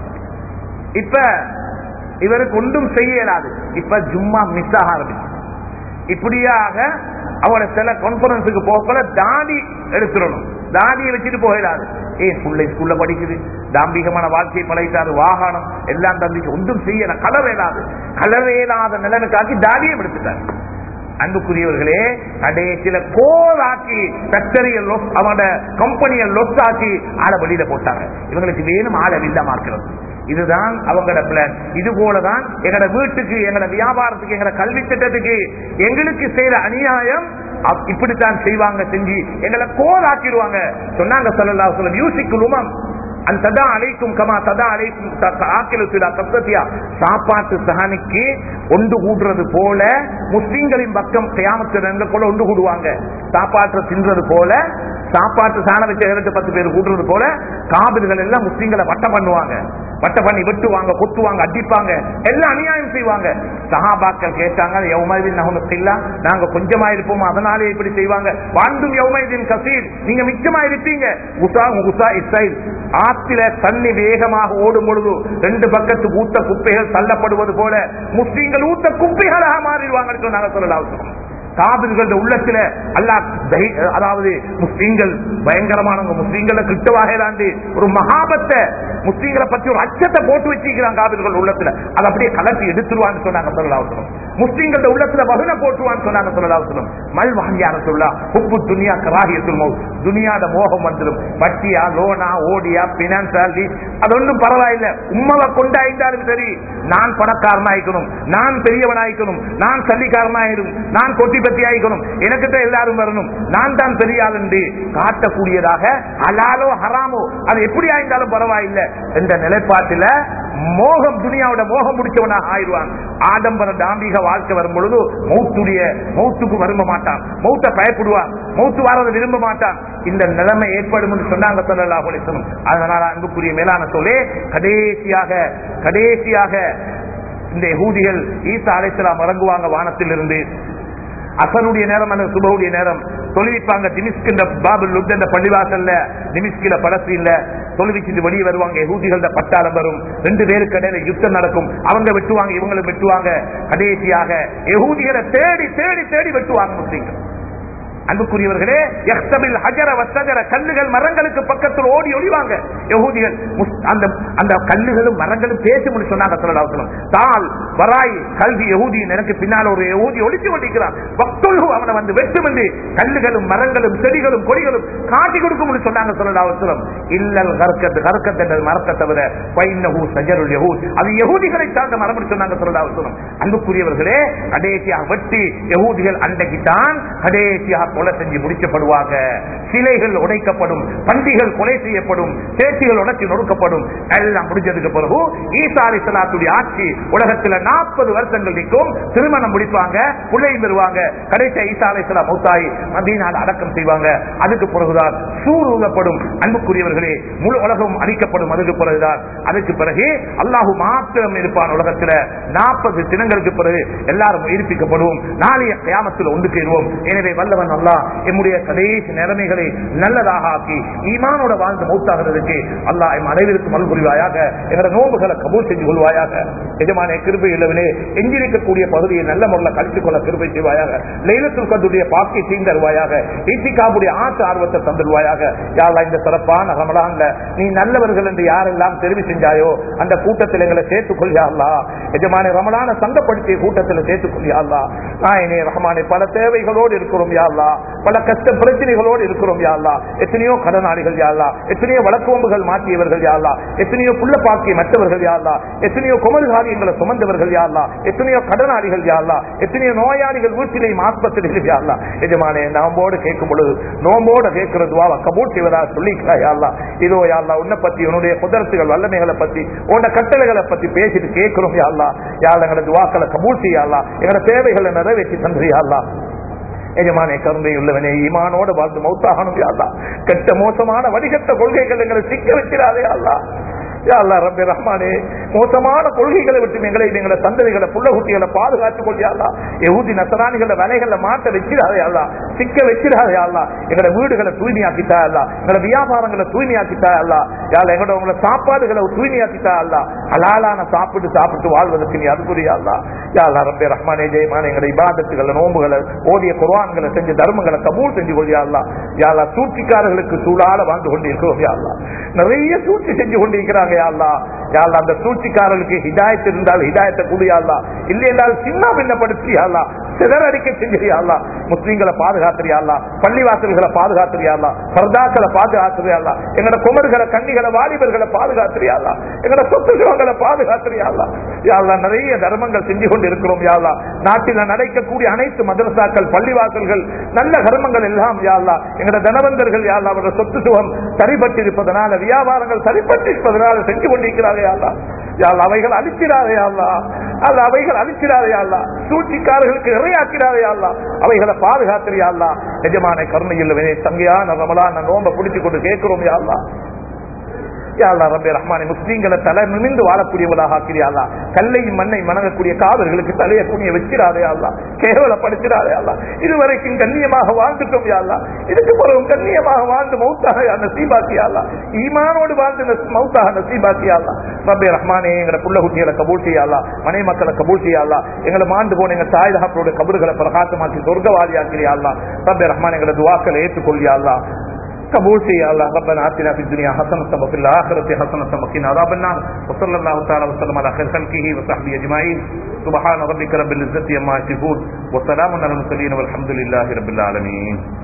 S1: இப்ப இவருக்கு ஒன்றும் செய்ய இயலாது இப்ப ஜும்மா மிஸ் ஆக ஆரம்பிச்சு இப்படியாக அவரோட சில கான்பரன்ஸுக்கு போகல தாடி எடுத்துடணும் தாடியை வச்சுட்டு போயிடாது ஏன் பிள்ளை ஸ்கூல்ல படிக்குது தாம்பிகமான வாழ்க்கையை பழகிட்டாரு வாகனம் எல்லாம் தம்பிக்கு ஒன்றும் செய்யல கலவையிலாது கலவையில்லாத நிலைமைக்காக்கி தாடியை எடுத்துட்டாரு அன்புக்குரியவர்களே கடைசியில கோலாக்கி ஃபேக்டரியை லொஸ் அவனோட கம்பெனியை லொஸ் ஆக்கி ஆளை வெளியில போட்டாங்க இவங்களுக்கு வேணும் ஆளை இல்லாமக்கிறது இதுதான் அவங்களோட பிளான் இது போலதான் எங்கட வீட்டுக்கு எங்கட வியாபாரத்துக்கு எங்கட கல்வி திட்டத்துக்கு எங்களுக்கு செய்யற அநியாயம் அப்- இப்படித்தான் செய்வாங்க செஞ்சு எங்களை கோலாக்கிடுவாங்க சொன்னாங்க சொல்லலாம் சொல்ல மியூசிக் உமம் அந்த ததா அழைக்கும் கமா ததா அழைக்கும் ஆக்கிலுசிலா கப்சத்தியா சாப்பாட்டு சஹானிக்கு ஒன்று கூடுறது போல முஸ்லீம்களின் பக்கம் கியாமத்து கூட ஒன்று கூடுவாங்க சாப்பாட்டை தின்றது போல சாப்பாட்டு சாண வச்ச இரண்டு பத்து பேர் கூடுறது போல காபிர்கள் எல்லாம் முஸ்லீம்களை வட்டம் பண்ணுவாங்க வட்டம் பண்ணி வெட்டுவாங்க கொத்துவாங்க அடிப்பாங்க எல்லாம் அநியாயம் செய்வாங்க சஹாபாக்கள் கேட்டாங்க யௌமைதின் நகுனத்தில்லா நாங்க கொஞ்சமா இருப்போம் அதனாலே இப்படி செய்வாங்க வாழ்ந்தும் யௌமைதின் கசீர் நீங்க மிச்சமா இருப்பீங்க உசா உசா இஸ்ரைல் ஆத்தில தண்ணி வேகமாக ஓடும் பொழுது ரெண்டு பக்கத்து ஊத்த குப்பைகள் தள்ளப்படுவது போல முஸ்லீம்கள் ஊத்த குப்பைகளாக மாறிடுவாங்கன்னு சொன்னாங்க சொல்லலாம் காபிர்கள உள்ளத்துல அல்லாஹ் தை- அதாவது முஸ்லீம்கள் பயங்கரமானவங்க முஸ்லீம்களை கிட்டவாக தாண்டி ஒரு மகாபத்தை முஸ்லீம்களை பத்தி ஒரு அச்சத்தை போட்டு வச்சிருக்கிறாங்க காபிர்கள் உள்ளத்துல அதை அப்படியே கலட்டி எடுத்துருவான்னு சொன்னாங்க சொல்லலாவசனம் முஸ்லீம்கள உள்ளத்துல வகுன போட்டுவான்னு சொன்னாங்க சொல்லலாவசனம் மல் வாங்கியார சொல்லா உப்பு துனியா கராகியத்துல் மௌத் துனியாட மோகம் வந்துடும் வட்டியா லோனா ஓடியா பினான்ஸா லீஸ் அது ஒன்றும் பரவாயில்ல உண்மவை கொண்டாயிருந்தாலும் சரி நான் பணக்காரனாயிக்கணும் நான் பெரியவனாயிக்கணும் நான் சல்லிக்காரனாயிரும் நான் கொட்டி பத்தி ஆயிக்கணும் எனக்கிட்ட எல்லாரும் வரணும் நான் தான் பெரிய ஆள் என்று காட்டக்கூடியதாக ஹலாலோ ஹராமோ அது எப்படி ஆயிருந்தாலும் பரவாயில்லை என்ற நிலைப்பாட்டில மோகம் துனியாவோட மோகம் முடிச்சவனாக ஆயிடுவான் ஆடம்பர தாம்பிக வாழ்க்கை வரும் பொழுது மௌத்துடைய மௌத்துக்கு விரும்ப மாட்டான் மௌத்த பயப்படுவான் மௌத்து வாரதை விரும்ப மாட்டான் இந்த நிலைமை ஏற்படும் என்று சொன்னாங்க சொல்லலாம் அதனால அன்புக்குரிய மேலான சொல்லே கடைசியாக கடைசியாக இந்த யகூதிகள் ஈசா அலைசலாம் இறங்குவாங்க வானத்திலிருந்து அசனுடைய நேரம் அல்லது சுபவுடைய நேரம் தொழுவிப்பாங்க டிமிஸ்க் இந்த பாபுல் லுத் என்ற பள்ளிவாசல்ல டிமிஸ்கில பலஸ்தீன்ல தொழுவிச்சுட்டு வெளியே வருவாங்க யகூதிகள பட்டாளம் வரும் ரெண்டு பேருக்கு இடையில யுத்தம் நடக்கும் அவங்க வெட்டுவாங்க இவங்களும் வெட்டுவாங்க கடைசியாக யகூதிகளை தேடி தேடி தேடி வெட்டுவாங்க முஸ்லீம்கள் அன்புக்குரியவர்களே யஹ்தபில் ஹஜர வசஜர கல்லுகள் மரங்களுக்கு பக்கத்தில் ஓடி ஒளிவாங்க யகூதிகள் முஸ்- அந்த அந்த கல்லுகளும் மரங்களும் பேசும் சொன்னாங்க ஸல்லல்லாஹு அலைஹி வஸல்லம். தால் வராய் கல்வி யகூதி எனக்கு பின்னால் ஒரு யகூதி ஒளிச்சு கொண்டிருக்கிறான் பக்தொழு அவனை வந்து வெட்டும் என்று கல்லுகளும் மரங்களும் செடிகளும் கொடிகளும் காட்டி கொடுக்கும் சொன்னாங்க ஸல்லல்லாஹு அலைஹி வஸல்லம். இல்லல் கர்க்கத் கர்க்கத் என்ற மரத்தை தவிர பைன்னஹு சஜருல் யஹூத் அது யகூதிகளை சார்ந்த மரம் என்று சொன்னாங்க ஸல்லல்லாஹு அலைஹி வஸல்லம். அன்புக்குரியவர்களே கடைசியாக வெட்டி யகூதிகள் அன்றைக்கு தான் கடைசியாக கொலை செஞ்சு முடிக்கப்படுவாங்க சிலைகள் உடைக்கப்படும் பண்டிகள் கொலை செய்யப்படும் சேற்றிகள் உடைச்சு நொறுக்கப்படும் எல்லாம் முடிஞ்சதுக்கு பிறகு ஈசா அலிசலாத்துடைய ஆட்சி உலகத்துல நாற்பது வருஷங்கள் நிற்கும் திருமணம் முடிப்பாங்க பிள்ளை பெறுவாங்க கடைசி ஈசா அலிசலா மௌத்தாயி மதீனால அடக்கம் செய்வாங்க அதுக்கு பிறகுதான் சூர் ஊதப்படும் அன்புக்குரியவர்களே முழு உலகம் அழிக்கப்படும் அதுக்கு பிறகுதான் அதுக்கு பிறகு அல்லாஹு மாத்திரம் இருப்பான் உலகத்துல நாற்பது தினங்களுக்கு பிறகு எல்லாரும் உயிர்ப்பிக்கப்படுவோம் நாளைய கியாமத்தில் ஒன்று சேருவோம் எனவே வல்லவன் அல்லாஹ் எம்முடைய கடைசி நிலைமைகளை நல்லதாக ஆக்கி ஈமானோட வாழ்ந்து மௌத்தாகிறதுக்கு அல்லாஹ் எம் அனைவருக்கும் அருள் புரிவாயாக எங்களோட நோம்புகளை கபூல் செஞ்சு கொள்வாயாக எஜமான கிருபை இல்லவனே எஞ்சிருக்கக்கூடிய பகுதியை நல்ல முறையில் கழித்துக் கொள்ள கிருபை செய்வாயாக லைலத்துல் கதுடைய பாக்கி தருவாயாக ஈட்டிகாவுடைய ஆசை ஆர்வத்தை தந்துடுவாயாக யாரா இந்த சிறப்பான ரமலான்ல நீ நல்லவர்கள் என்று யாரெல்லாம் தெரிவு செஞ்சாயோ அந்த கூட்டத்தில் எங்களை சேர்த்துக் கொள்ளியாங்களா எஜமான ரமலான சங்கப்படுத்திய கூட்டத்தில் சேர்த்துக் கொள்ளியாங்களா நாயனே ரஹமானே பல தேவைகளோடு இருக்கிறோம் யாழ்லா பல கஷ்ட பிரச்சனைகளோடு இருக்கிறோம் யாழ்லா எத்தனையோ கடனாளிகள் யாழ்லா எத்தனையோ வழக்கோம்புகள் மாற்றியவர்கள் யாழ்லா எத்தனையோ புள்ள பாக்கிய மற்றவர்கள் யாழ்லா எத்தனையோ குமல் காரியங்களை சுமந்தவர்கள் யாழ்லா எத்தனையோ கடனாளிகள் யாழ்லா எத்தனையோ நோயாளிகள் வீட்டிலேயும் ஆஸ்பத்திரிகள் யாழ்லா எஜமானே நோம்போடு கேட்கும் பொழுது நோம்போடு கேட்கிற துவாவை கபூல் செய்வதா சொல்லிக்கிறா யாழ்லா இதோ யாழ்லா உன்னை பத்தி உன்னுடைய குதிரத்துகள் வல்லமைகளை பத்தி உன்ன கட்டளைகளை பத்தி பேசிட்டு கேட்கிறோம் யாழ்லா யாழ் எங்களோட துவாக்களை கபூல் செய்யலாம் எங்களோட தேவைகளை நிறைவேற்றி தந்திரியாள்லா எஜமானே கருணை உள்ளவனே ஈமானோட வாழ்ந்து மௌத்தாகணும் யாழ்லா கெட்ட மோசமான வடிகட்ட கொள்கைகள் எங்களை சிக்க வைக்கிறாரே அல்லா யாழ்லா ரப்பே ரஹ்மானே மோசமான கொள்கைகளை விட்டு எங்களை எங்களை சந்ததிகளை புள்ள குட்டிகளை பாதுகாத்துக் கொள்ளியாளா எகுதி நசராணிகளை வலைகளை மாட்ட வச்சிடாதே அல்லா சிக்க வச்சிடாதே அல்லா எங்களோட வீடுகளை தூய்மையாக்கிட்டா அல்லா எங்களோட வியாபாரங்களை தூய்மையாக்கிட்டா அல்லா யாழ் எங்களோட உங்களை சாப்பாடுகளை தூய்மையாக்கிட்டா அல்லா ஹலாலான சாப்பிட்டு சாப்பிட்டு வாழ்வதற்கு நீ அதுக்குரிய அல்லா யாழ்லா ரப்பே ரஹ்மானே ஜெயமான எங்களை இபாதத்துகளை நோம்புகளை ஓதிய குர்ஆன்களை செஞ்சு தர்மங்களை கபூல் செஞ்சு கொள்ளியா அல்லா யாழ்லா சூழ்ச்சிக்காரர்களுக்கு சூழால வாழ்ந்து கொண்டிருக்கிறோம் யாழ்லா நிறைய சூழ்ச்சி செஞ்சு கொண்டிருக்கிறாங்க யாழ்லா யாழ்லா அந்த சூழ்ச்சிக்காரர்களுக்கு ஹிதாயத் இருந்தால் ஹிதாயத்தை கூடியாள்லா இல்லை என்றால் சின்ன பின்னப்படுத்தியாள்லா சிதறடிக்க செஞ்சிரியாள்லா முஸ்லீம்களை பாதுகாத்திரியாள்லா பள்ளிவாசல்களை பாதுகாத்திரியாள்லா பர்தாக்களை பாதுகாத்திரியாள்லா எங்களோட குமர்களை கண்ணிகளை வாலிபர்களை பாதுகாத்திரியாள்லா எங்களோட சொத்து சுகங்களை பாதுகாத்திரியாள்லா யாழ்லா நிறைய தர்மங்கள் செஞ்சு கொண்டு இருக்கிறோம் யாழ்லா நாட்டில் நடக்கக்கூடிய அனைத்து மதரசாக்கள் பள்ளிவாசல்கள் நல்ல கர்மங்கள் எல்லாம் யாழ்லா எங்களோட தனவந்தர்கள் யாழ்லா அவரோட சொத்து சுகம் சரிபட்டிருப்பதனால வியாபாரங்கள் சரிபட்டிருப்பதனால செஞ்சு கொண்டிருக்கிறார்கள் யாழ்லா யாழ் அவைகள் அழிக்கிறாரே அல்லா அல்ல அவைகள் அழிக்கிறாரே அல்லா சூழ்ச்சிக்காரர்களுக்கு இறையாக்கிறாரே அல்லா அவைகளை பாதுகாக்கிறியா அல்லா எஜமான கருணையில் தங்கையான ரமலான நோம்ப பிடிச்சு கொண்டு கேட்கிறோம் யாழ்லா யாழ்லா ரப்பே ரஹ்மானே முஸ்லீம்களை தலை நிமிந்து வாழக்கூடியவளாக ஆக்கிறியாளா கல்லையும் மண்ணை மணங்கக்கூடிய காவர்களுக்கு தலையை குனிய வச்சிடாதே அல்லா கேவலப்படுத்திடாதே அல்லா இதுவரைக்கும் கண்ணியமாக வாழ்ந்துட்டோம் யாழ்லா இதுக்கு பிறகு கண்ணியமாக வாழ்ந்து மௌத்தாக நசீபாக்கியாளா ஈமானோடு வாழ்ந்து நஸ்- மௌத்தாக நசீபாக்கியாளா ரப்பே ரஹ்மானே எங்களை புள்ள குட்டிகளை கபூல் செய்யாளா மனை மக்களை கபூல் செய்யாளா எங்களை மாண்டு போன எங்க தாய் தகப்போட கபறுகளை பிரகாசமாக்கி சொர்க்கவாதி ஆக்கிறியாளா ரப்பே ரஹ்மான் எங்களை துவாக்களை ஏற்றுக்கொள்ளியாளா قبول سے یا اللہ ربنا آتنا في الدنيا حسنة وفي الآخرة حسنة وقنا عذاب النار وصلى الله تعالى وسلم على خير خلقه وصحبه أجمعين سبحان ربك رب العزة عما يصفون وسلام على المرسلين والحمد لله رب العالمين